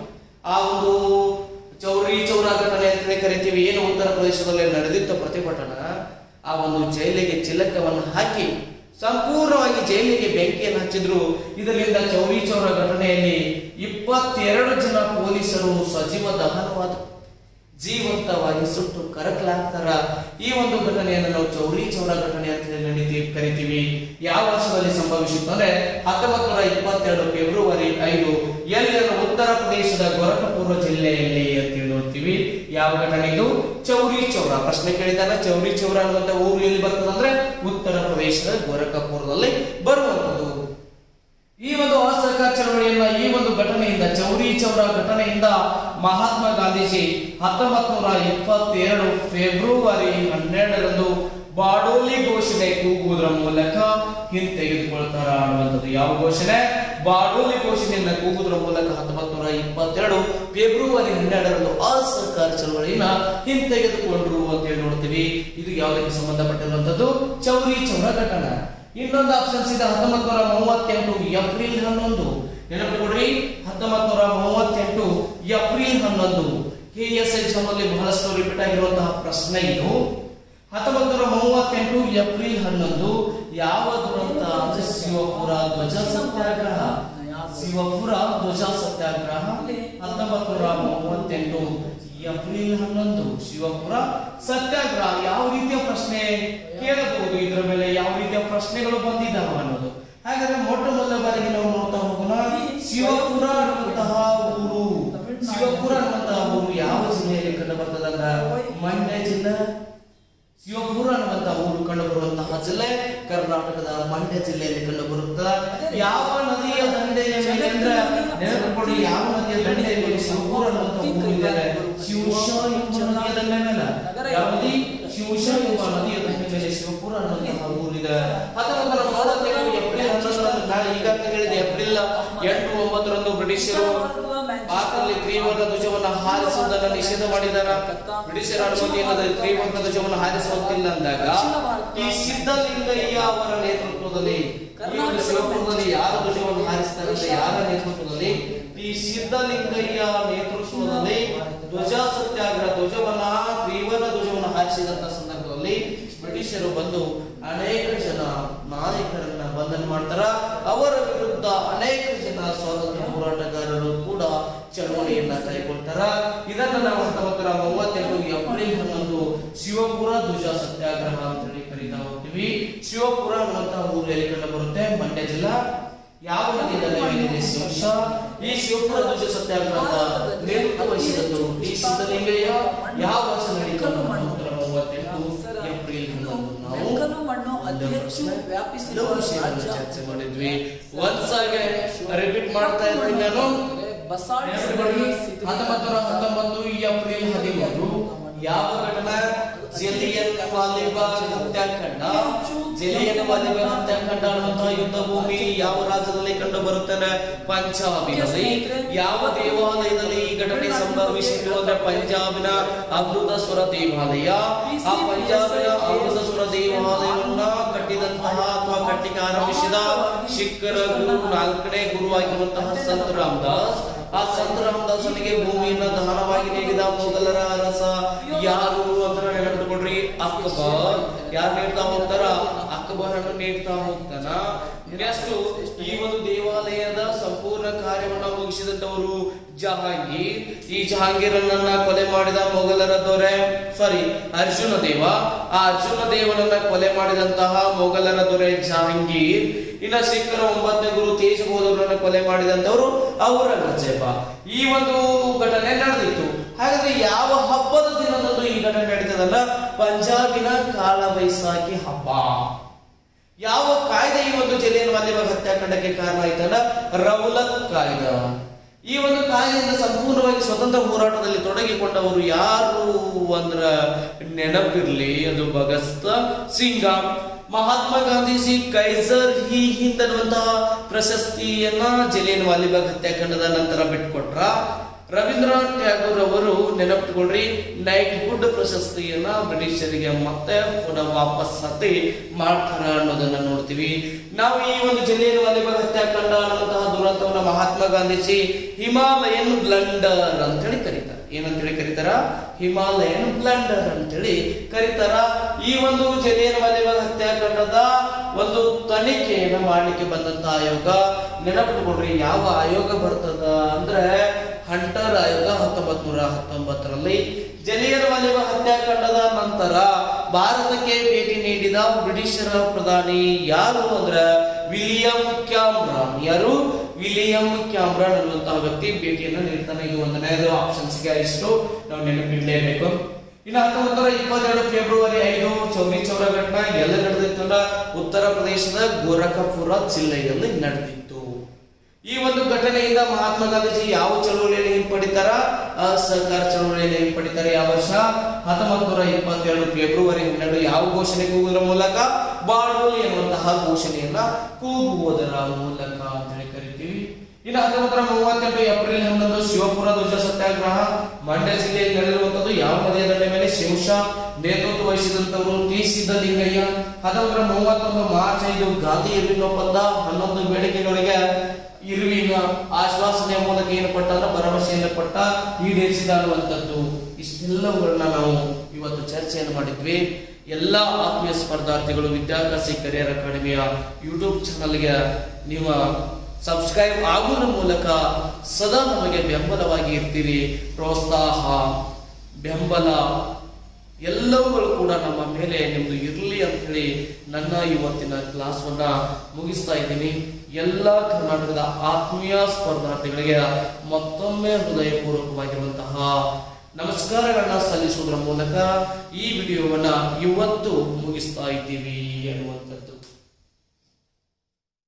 Speaker 1: ಆ ಒಂದು ಚೌರಿ ಚೌರ ಘಟನೆ ಅಂತ ಹೇಳಿ ಕರಿತೀವಿ ಏನು ಉತ್ತರ ಪ್ರದೇಶದಲ್ಲಿ ನಡೆದಿದ್ದ ಪ್ರತಿಭಟನಾ ಆ ಒಂದು ಜೈಲಿಗೆ ಚಿಲಕವನ್ನು ಹಾಕಿ ಸಂಪೂರ್ಣವಾಗಿ ಜೈಲಿಗೆ ಬೆಂಕಿಯನ್ನು ಹಚ್ಚಿದ್ರು ಇದರಿಂದ ಚೌರಿ ಚೌರ ಘಟನೆಯಲ್ಲಿ ಇಪ್ಪತ್ತೆರಡು ಜನ ಪೊಲೀಸರು ಸಜೀವ ದಹನವಾದರು ಜೀವಂತವಾಗಿ ಸುಟ್ಟು ಕರಕಲಾಗ್ತಾರ ಈ ಒಂದು ಘಟನೆಯನ್ನು ನಾವು ಚೌರಿ ಚೌರ ಘಟನೆ ಅಂತ ಹೇಳಿ ನಡೀತೀವಿ ಕರಿತೀವಿ ಯಾವ ವರ್ಷದಲ್ಲಿ ಸಂಭವಿಸಿತ್ತು ಅಂದ್ರೆ ಹತ್ತೊಂಬತ್ತು ನೂರ ಇಪ್ಪತ್ತೆರಡು ಫೆಬ್ರವರಿ ಐದು ಎಲ್ಲಿನ ಉತ್ತರ ಪ್ರದೇಶದ ಗೋರಖಪುರ ಜಿಲ್ಲೆಯಲ್ಲಿ ಅಂತ ಹೇಳಿ ನೋಡ್ತೀವಿ ಯಾವ ಘಟನೆ ಇದು ಚೌರಿ ಚೌರ ಪ್ರಶ್ನೆ ಕೇಳಿದಾಗ ಚೌರಿ ಚೌರ ಅನ್ನುವಂತ ಊರು ಎಲ್ಲಿ ಬರ್ತದೆ ಅಂದ್ರೆ ಉತ್ತರ ಪ್ರದೇಶದ ಗೋರಖಪುರದಲ್ಲಿ ಬರುವಂತದ್ದು ಈ ಒಂದು ಅಸಹಕಾರ ಚಳವಳಿಯನ್ನ ಈ ಒಂದು ಘಟನೆಯಿಂದ ಚೌರಿ ಚೌರ ಘಟನೆಯಿಂದ ಮಹಾತ್ಮ ಗಾಂಧೀಜಿ ಹತ್ತೊಂಬತ್ ನೂರ ಇಪ್ಪತ್ತೆರಡು ಫೆಬ್ರವರಿ ಹನ್ನೆರಡರಂದು ಬಾಡೋಲಿ ಘೋಷಣೆ ಕೂಗುವುದರ ಮೂಲಕ ಹಿಂತೆಗೆದುಕೊಳ್ತಾರ ಅನ್ನುವಂಥದ್ದು ಯಾವ ಘೋಷಣೆ ಬಾಡೋಲಿ ಘೋಷಣೆಯನ್ನ ಕೂಗುವುದರ ಮೂಲಕ ಹತ್ತೊಂಬತ್ ನೂರ ಇಪ್ಪತ್ತೆರಡು ಫೆಬ್ರವರಿ ಹನ್ನೆರಡರಂದು ಅಸಹಕಾರ ಚಳವಳಿಯನ್ನ ಹಿಂತೆಗೆದುಕೊಂಡ್ರು ಅಂತ ಹೇಳಿ ನೋಡ್ತೀವಿ ಇದು ಯಾವುದಕ್ಕೆ ಸಂಬಂಧಪಟ್ಟಿರುವಂತದ್ದು ಚೌರಿ ಚೌರ ಘಟನೆ ಇನ್ನೊಂದು ಆಪ್ಷನ್ಸ್ ಇದೆ ಹತ್ತೊಂಬತ್ ನೂರ ಮೂವತ್ತೆಂಟು ಏಪ್ರಿಲ್ ಹನ್ನೊಂದು ನೆನಪು ಕೊಡ್ರಿ ಹತ್ತೊಂಬತ್ ನೂರ ಮೂವತ್ತೆಂಟು ಏಪ್ರಿಲ್ ಹನ್ನೊಂದು ಕೆ ಎಸ್ ಎಕ್ಸಾಮ್ ಅಲ್ಲಿ ಬಹಳಷ್ಟು ರಿಪೀಟ್ ಆಗಿರುವಂತಹ ಪ್ರಶ್ನೆ ಇದು ಹತ್ತೊಂಬತ್ ನೂರ ಮೂವತ್ತೆಂಟು ಏಪ್ರಿಲ್ ಹನ್ನೊಂದು ಯಾವ ದುರಂತ ಅಂದ್ರೆ ಶಿವಪುರ ಧ್ವಜ ಸತ್ಯಾಗ್ರಹ ಶಿವಪುರ ಧ್ವಜ ಸತ್ಯಾಗ್ರಹ ಹತ್ತೊಂಬತ್ ನೂರ ಮೂವತ್ತೆಂಟು ಏಪ್ರಿಲ್ ಹನ್ನೊಂದು ಶಿವಪುರ ಸತ್ಯಾಗ್ರಹ ಯಾವ ರೀತಿಯ ಪ್ರಶ್ನೆ ಕೇಳಬಹುದು ಇದರ ಮೇಲೆ ಯಾವ ರೀತಿಯ ಪ್ರಶ್ನೆಗಳು ಬಂದಿದ್ದಾವೆ ಅನ್ನೋದು ಹಾಗಾದ್ರೆ ಮೊಟ್ಟ ಮೊದಲ ಬಾರಿಗೆ ನಾವು ನೋಡ್ತಾ ಹೋಗೋಣ ಶಿವಪುರ ಅನ್ನುವಂತಹ ಊರು ಶಿವಪುರ ಅನ್ನುವಂತಹ ಊರು ಯಾವ ಜಿಲ್ಲೆಯಲ್ಲಿ ಕಂಡು ಬರ್ತದೆ ಅಂದ್ರೆ ಮಂಡ್ಯ ಜಿಲ್ಲೆ ಶಿವಪುರ ಅನ್ನುವಂತಹ ಊರು ಕಂಡು ಬರುವಂತಹ ಜಿಲ್ಲೆ ಕರ್ನಾಟಕದ ಮಂಡ್ಯ ಜಿಲ್ಲೆಯಲ್ಲಿ ಕಂಡು ಬರುತ್ತದೆ ಯಾವ ನದಿಯ ದಂಡೆಯ ಮೇಲೆ ಅಂದ್ರೆ ನೆನಪುಕೊಡಿ ಯಾವ ನದಿಯ ದಂಡೆಯ ಮೇಲೆ ಶಿವಪುರ ಅನ್ನುವಂತಹ ಊರು ಇದೆ ಶಿವಶ ಎಂಬ ನದಿಯ ದಂಡೆ ಮೇಲೆ ಯಾವ ನದಿ ಶಿವಶ ಎಂಬ ನದಿಯ ದಂಡೆ ಮೇಲೆ ಶಿವಪುರ ಅನ್ನುವಂತಹ ಊರಿದೆ ಹತ್ತೊಂಬತ್ತು ನೂರ ಮೂವತ್ತೆರಡು ಏಪ್ರಿಲ್ ಹನ್ನೊಂದರಂದು ನಾನು ಈಗಾಗಲೇ ಹೇಳಿದೆ ಏಪ್ರಿಲ್ ಎಂಟು ಒಂಬತ್ತರಂದು ಬ್ರಿಟಿಷರು ಭಾರತದಲ್ಲಿ ತ್ರಿವರ್ಣ ಧ್ವಜವನ್ನ ಹಾರಿಸುವುದನ್ನು ನಿಷೇಧ ಮಾಡಿದಾರ ಬ್ರಿಟಿಷರ ಅನುಮತಿ ಇಲ್ಲದೆ ತ್ರಿವರ್ಣ ಧ್ವಜವನ್ನು ಹಾರಿಸುವಂತಿಲ್ಲ ಅಂದಾಗ ಈ ಸಿದ್ಧಲಿಂಗಯ್ಯ ಅವರ ನೇತೃತ್ವದಲ್ಲಿ ಈ ಒಂದು ಶಿವಪುರದಲ್ಲಿ ಯಾರ ಧ್ವಜವನ್ನು ಹಾರಿಸ್ತಾರೆ ಅಂದ್ರೆ ಯಾರ ನೇತೃತ್ವದಲ್ಲಿ ಈ ಸಿದ್ಧಲಿಂಗಯ್ಯ ನೇತೃತ್ವದಲ್ಲಿ ಧ್ವಜ ಸತ್ಯಾಗ್ರಹ ಧ್ವಜವನ್ನ ತ್ರಿವರ್ಣ ಧ್ವಜವನ್ನು ಹಾರಿಸಿದಂತ ಸಂದರ್ಭದಲ್ಲಿ ಬ್ರಿಟಿಷರು ಬಂದು ಅನೇಕ ಜನ ನಾಯಕರನ್ನ ಬಂಧನ ಮಾಡ್ತಾರ ಅವರ ವಿರುದ್ಧ ಅನೇಕ ಜನ ಸ್ವಾತಂತ್ರ್ಯ ಹೋರಾಟಗಾರರು ಕೂಡ ಚಳವಳಿಯನ್ನ ಕೈಗೊಳ್ತಾರ ಇದನ್ನ ನಾವು ಹತ್ತೊಂಬತ್ತು ನೂರ ಮೂವತ್ತೆಂಟು ಏಪ್ರಿಲ್ ಹನ್ನೊಂದು ಶಿವಪುರ ಧ್ವಜ ಸತ್ಯಾಗ್ರಹ ಅಂತ ಹೇಳಿ ಕರೀತಾ ಹೋಗ್ತೀವಿ ಶಿವಪುರ ಅನ್ನುವಂತಹ ಊರು ಎಲ್ಲಿ ಕಂಡು ಬರುತ್ತೆ ಮಂಡ್ಯ ಜಿಲ್ಲಾ ಯಾವ ನದಿಯಲ್ಲಿ ಇದೆ ಶಿವಶ ಈ ಶಿವಪುರ ಧ್ವಜ ಸತ್ಯಾಗ್ರಹದ ನೇತೃತ್ವ ವಹಿಸಿದದ್ದು ಟಿ ಸಿದ್ದಲಿಂಗಯ್ಯ ಯಾವ ವರ್ಷ ನಡೀತು ಹತ್ತೊಂಬತ್ತು ನೂರ ಮೂವತ್ತೆಂಟು ಏಪ್ರಿಲ್ ಹನ್ನೊಂದು ನಾವು
Speaker 2: ಬೆಂಕನು ಮಣ್ಣು ಅತಿ
Speaker 1: ಒಂದು
Speaker 2: ಹೆಚ್ಚು
Speaker 1: ಪ್ರಶ್ನೆ
Speaker 2: ವ್ಯಾಪಿಸಿರುವ
Speaker 1: ಹಲವು ವಿಷಯವನ್ನು
Speaker 2: ರಾಜ್ಯ.
Speaker 1: ಚರ್ಚೆ ಮಾಡಿದ್ವಿ ಒನ್ಸ್ ಆಗಿ ರಿಪೀಟ್ ಮಾಡ್ತಾ ಇದ್ದೀನಿ ನಾನು
Speaker 2: ಬಸಾಲ್ಟ್
Speaker 1: ನೆನಪಿಕೊಳ್ಳಿ, ಹತ್ತೊಂಬತ್ತು ನೂರ ಹತ್ತೊಂಬತ್ತು ಏಪ್ರಿಲ್ ಹದಿಮೂರು ಯಾವ ಘಟನೆ ಜಲಿಯನ್ ವಾಲಿಬಾಗ್ ಹತ್ಯಾಕಾಂಡ ಜಲಿಯನ್ ವಾಲಿಬಾಗ್ ಹತ್ಯಾಕಾಂಡ ಅನ್ನುವಂತಹ ಯುದ್ಧ ಭೂಮಿ ಯಾವ ರಾಜ್ಯದಲ್ಲಿ ಕಂಡು ಬರುತ್ತದೆ ಪಂಜಾಬಿನಲ್ಲಿ ಯಾವ ದೇವಾಲಯದಲ್ಲಿ ಈ ಘಟನೆ ಸಂಭವಿಸಿತು ಅಂದ್ರೆ ಪಂಜಾಬಿನ ಅಮೃತಸ್ವರ ದೇವಾಲಯ ಆ ಪಂಜಾಬಿನ ಅಮೃತಸ್ವರ ದೇವಾಲಯವನ್ನ ಕಟ್ಟಿದಂತಹ ಅಥವಾ ಕಟ್ಟಿಗೆ ಆರಂಭಿಸಿದ ಶಿಖರ ಗುರು ನಾಲ್ಕನೇ ಗುರು ಆಗಿರುವಂತಹ ಸಂತ ರಾಮದಾಸ್ ಆ ಸಂತ ರಾಮದಾಸನಿಗೆ ಭೂಮಿಯನ್ನ ದಾನವಾಗಿ ನೀಡಿದ ಮೊಘಲರ ಅರಸ ಯಾರು ಅಂತ ನೆನಪಿಟ್ಕೊಡ್ರಿ ಅಕ್ಬರ್ ಯಾರು ನೀಡ್ತಾ ಹೋಗ್ತಾರ ಅಕ್ಬರ್ ಅನ್ನು ನೀಡ್ತಾ ಹೋಗ್ತಾನ ನೆಕ್ಸ್ಟ್ ಈ ಒಂದು ದೇವಾಲಯದ ಸಂಪೂರ್ಣ ಕಾರ್ಯವನ್ನ ಮುಗಿಸಿದಂತವರು ಜಹಾಂಗೀರ್ ಈ ಜಹಾಂಗೀರನ್ನ ಕೊಲೆ ಮಾಡಿದ ಮೊಘಲರ ದೊರೆ ಸಾರಿ ಅರ್ಜುನ ದೇವ ಆ ಅರ್ಜುನ ದೇವನನ್ನ ಕೊಲೆ ಮಾಡಿದಂತಹ ಮೊಘಲರ ದೊರೆ ಜಹಾಂಗೀರ್ ಇನ್ನ ಸಿಖ್ಖರ ಒಂಬತ್ತನೇ ಗುರು ತೇಜ್ ಬಹದ್ದೂರನ್ನ ಕೊಲೆ ಮಾಡಿದಂತವರು ಔರಂಗಜೇಬ ಈ ಒಂದು ಘಟನೆ ನಡೆದಿತ್ತು ಹಾಗಾದ್ರೆ ಯಾವ ಹಬ್ಬದ ದಿನದಂದು ಈ ಘಟನೆ ನಡೀತದಲ್ಲ ಪಂಜಾಬಿನ ಕಾಳ ಬೈಸಾಖಿ ಹಬ್ಬ ಯಾವ ಕಾಯ್ದೆ ಈ ಒಂದು ಜಲಿಯನ್ ವಾಲಿಬಾಗ್ ಹತ್ಯಾಕಾಂಡಕ್ಕೆ ಕಾರಣ ಆಯ್ತಲ್ಲ ರೌಲತ್ ಕಾಯ್ದೆ ಈ ಒಂದು ಕಾಯ್ದೆಯಿಂದ ಸಂಪೂರ್ಣವಾಗಿ ಸ್ವತಂತ್ರ ಹೋರಾಟದಲ್ಲಿ ತೊಡಗಿಕೊಂಡವರು ಯಾರು ಅಂದ್ರ ನೆನಪಿರ್ಲಿ ಅದು ಭಗತ್ ಸಿಂಗ ಮಹಾತ್ಮ ಗಾಂಧೀಜಿ ಕೈಸರ್ ಹಿ ಹಿಂದ್ ಅನ್ನುವಂತಹ ಪ್ರಶಸ್ತಿಯನ್ನ ಜಲಿಯನ್ ವಾಲಿಬಾಗ್ ಹತ್ಯಾಕಾಂಡದ ನಂತರ ಬಿಟ್ಕೊಟ್ರ ರವೀಂದ್ರನಾಥ್ ಟ್ಯಾಗೋರ್ ಅವರು ನೆನಪಿಟ್ಕೊಳ್ರಿ ನೈಟ್ ಹುಡ್ ಪ್ರಶಸ್ತಿಯನ್ನ ಬ್ರಿಟಿಷರಿಗೆ ಮತ್ತೆ ಪುನಃ ವಾಪಸ್ ಹತ್ತಿ ಮಾಡ್ತಾರ ಅನ್ನೋದನ್ನ ನೋಡ್ತೀವಿ ನಾವು ಈ ಒಂದು ಜಿಲ್ಲೆಯ ವಾಲಿಬಾಗ್ ಹತ್ಯಾಕಾಂಡ ಅನ್ನುವಂತಹ ದುರಂತವನ್ನ ಮಹಾತ್ಮ ಗಾಂಧೀಜಿ ಹಿಮಾಲಯನ್ ಬ್ಲಂಡರ್ ಅಂತ ಹೇಳಿ ಕರೀತಾರೆ ಏನಂತೇಳಿ ಕರೀತಾರ ಹಿಮಾಲಯನ್ ಬ್ಲಂಡರ್ ಅಂತೇಳಿ ಕರೀತಾರ ಈ ಒಂದು ಜಲಿಯನ್ ವಾಲಿಬಾಗ್ ಹತ್ಯಾಕಾಂಡದ ಒಂದು ತನಿಖೆಯನ್ನ ಮಾಡ್ಲಿಕ್ಕೆ ಬಂದಂತ ಆಯೋಗ ನೆನಪಿಟ್ಕೊಡ್ರಿ ಯಾವ ಆಯೋಗ ಬರ್ತದ ಅಂದ್ರೆ ಹಂಟರ್ ಆಯೋಗ ಹತ್ತೊಂಬತ್ತು ಹತ್ತೊಂಬತ್ ನೂರ ಹತ್ತೊಂಬತ್ತರಲ್ಲಿ ಜಲಿಯನ್ ವಾಲಿಬ ಹತ್ಯಾಕಾಂಡದ ನಂತರ ಭಾರತಕ್ಕೆ ಭೇಟಿ ನೀಡಿದ ಬ್ರಿಟಿಷರ ಪ್ರಧಾನಿ ಯಾರು ಅಂದ್ರ ವಿಲಿಯಂ ಕ್ಯಾಮ್ರಾನ್ ಯಾರು ವಿಲಿಯಂ ಕ್ಯಾಮ್ರಾನ್ ಅನ್ನುವಂತಹ ವ್ಯಕ್ತಿ ಭೇಟಿಯನ್ನು ನೀಡ್ತಾನೆ ಇದು ಒಂದನೇದು ಆಪ್ಷನ್ಸ್ಗೆ ಇಷ್ಟು ನಾವು ನೆನಪಿಡಲೇಬೇಕು ಇನ್ನು ಹತ್ತೊಂಬತ್ತು ನೂರ ಇಪ್ಪತ್ತೆರಡು ಫೆಬ್ರವರಿ ಐದು ಚೌರಿ ಚೌರ ಘಟನ ಎಲ್ಲ ನಡೆದಿತ್ತು ಅಂದ್ರ ಉತ್ತರ ಪ್ರದೇಶದ ಗೋರಖಪುರ ಜಿಲ್ಲೆಯಲ್ಲಿ ನಡೆದಿತ್ತು ಈ ಒಂದು ಘಟನೆಯಿಂದ ಮಹಾತ್ಮ ಗಾಂಧೀಜಿ ಯಾವ ಚಳುವಳಿಯಲ್ಲಿ ಹಿಂಪಡಿತಾರ ಅಸಹಕಾರ ಚಳುವಳಿಯಲ್ಲಿ ಹಿಂಪಡಿತಾರೆ ಯಾವ ವರ್ಷ ಹತ್ತೊಂಬತ್ತು ನೂರ ಇಪ್ಪತ್ತೆರಡು ಫೆಬ್ರವರಿ ಹನ್ನೆರಡು ಯಾವ ಘೋಷಣೆ ಕೂಗುವುದರ ಮೂಲಕ ಬಾಡೋಲಿ ಎನ್ನುವಂತಹ ಘೋಷಣೆಯನ್ನ ಕೂಗುವುದರ ಮೂಲಕ ಅಂತೇಳಿ ಕರಿತೀವಿ ಇನ್ನು ಹತ್ತೊಂಬತ್ತು ನೂರ ಮೂವತ್ತೆಂಟು ಏಪ್ರಿಲ್ ಹನ್ನೊಂದು ಶಿವಪುರ ಧ್ವಜ ಸತ್ಯಾಗ್ರಹ ಮಂಡ್ಯ ಜಿಲ್ಲೆಯಲ್ಲಿ ನಡೆದಿರುವಂತದ್ದು ಯಾವ ನದಿಯ ದಂಡೆ ಮೇಲೆ ಶಿವಶ ನೇತೃತ್ವ ವಹಿಸಿದಂತವರು ಟಿ ಸಿದ್ದಲಿಂಗಯ್ಯ ಹತ್ತೊಂಬತ್ತು ನೂರ ಮೂವತ್ತೊಂದು ಮಾರ್ಚ್ ಐದು ಗಾಂಧಿ ಇರ್ವಿನ್ ಒಪ್ಪಂದ ಹನ್ನೊಂದು ಬೇಡಿಕೆಗಳಿಗೆ ಇರುವಿನ ಆಶ್ವಾಸನೆಯ ಮೂಲಕ ಏನು ಪಟ್ಟ ಅಂದ್ರೆ ಭರವಸೆಯನ್ನು ಪಟ್ಟ ಈಡೇರಿಸಿದ ಅನ್ನುವಂಥದ್ದು ಇಷ್ಟೆಲ್ಲವುಗಳನ್ನ ನಾವು ಇವತ್ತು ಚರ್ಚೆಯನ್ನು ಮಾಡಿದ್ವಿ ಎಲ್ಲ ಆತ್ಮೀಯ ಸ್ಪರ್ಧಾರ್ಥಿಗಳು ವಿದ್ಯಾಕಾಶಿ ಕರಿಯರ್ ಅಕಾಡೆಮಿಯ ಯೂಟ್ಯೂಬ್ ಚಾನಲ್ಗೆ ನಿಮ್ಮ ಸಬ್ಸ್ಕ್ರೈಬ್ ಆಗುವುದರ ಮೂಲಕ ಸದಾ ನಮಗೆ ಬೆಂಬಲವಾಗಿ ಇರ್ತೀರಿ ಪ್ರೋತ್ಸಾಹ ಬೆಂಬಲ ಎಲ್ಲವುಗಳು ಕೂಡ ನಮ್ಮ ಮೇಲೆ ನಿಮ್ದು ಇರಲಿ ಅಂತ ಹೇಳಿ ನನ್ನ ಇವತ್ತಿನ ಕ್ಲಾಸವನ್ನ ಮುಗಿಸ್ತಾ ಇದ್ದೀನಿ ಎಲ್ಲ ಕರ್ನಾಟಕದ ಆತ್ಮೀಯ ಸ್ಪರ್ಧಾರ್ಥಿಗಳಿಗೆ ಮತ್ತೊಮ್ಮೆ ಹೃದಯಪೂರ್ವಕವಾಗಿರುವಂತಹ ನಮಸ್ಕಾರಗಳನ್ನ ಸಲ್ಲಿಸುವುದರ ಮೂಲಕ ಈ ವಿಡಿಯೋವನ್ನ ಇವತ್ತು ಮುಗಿಸ್ತಾ ಇದ್ದೀವಿ ಅನ್ನುವಂಥದ್ದು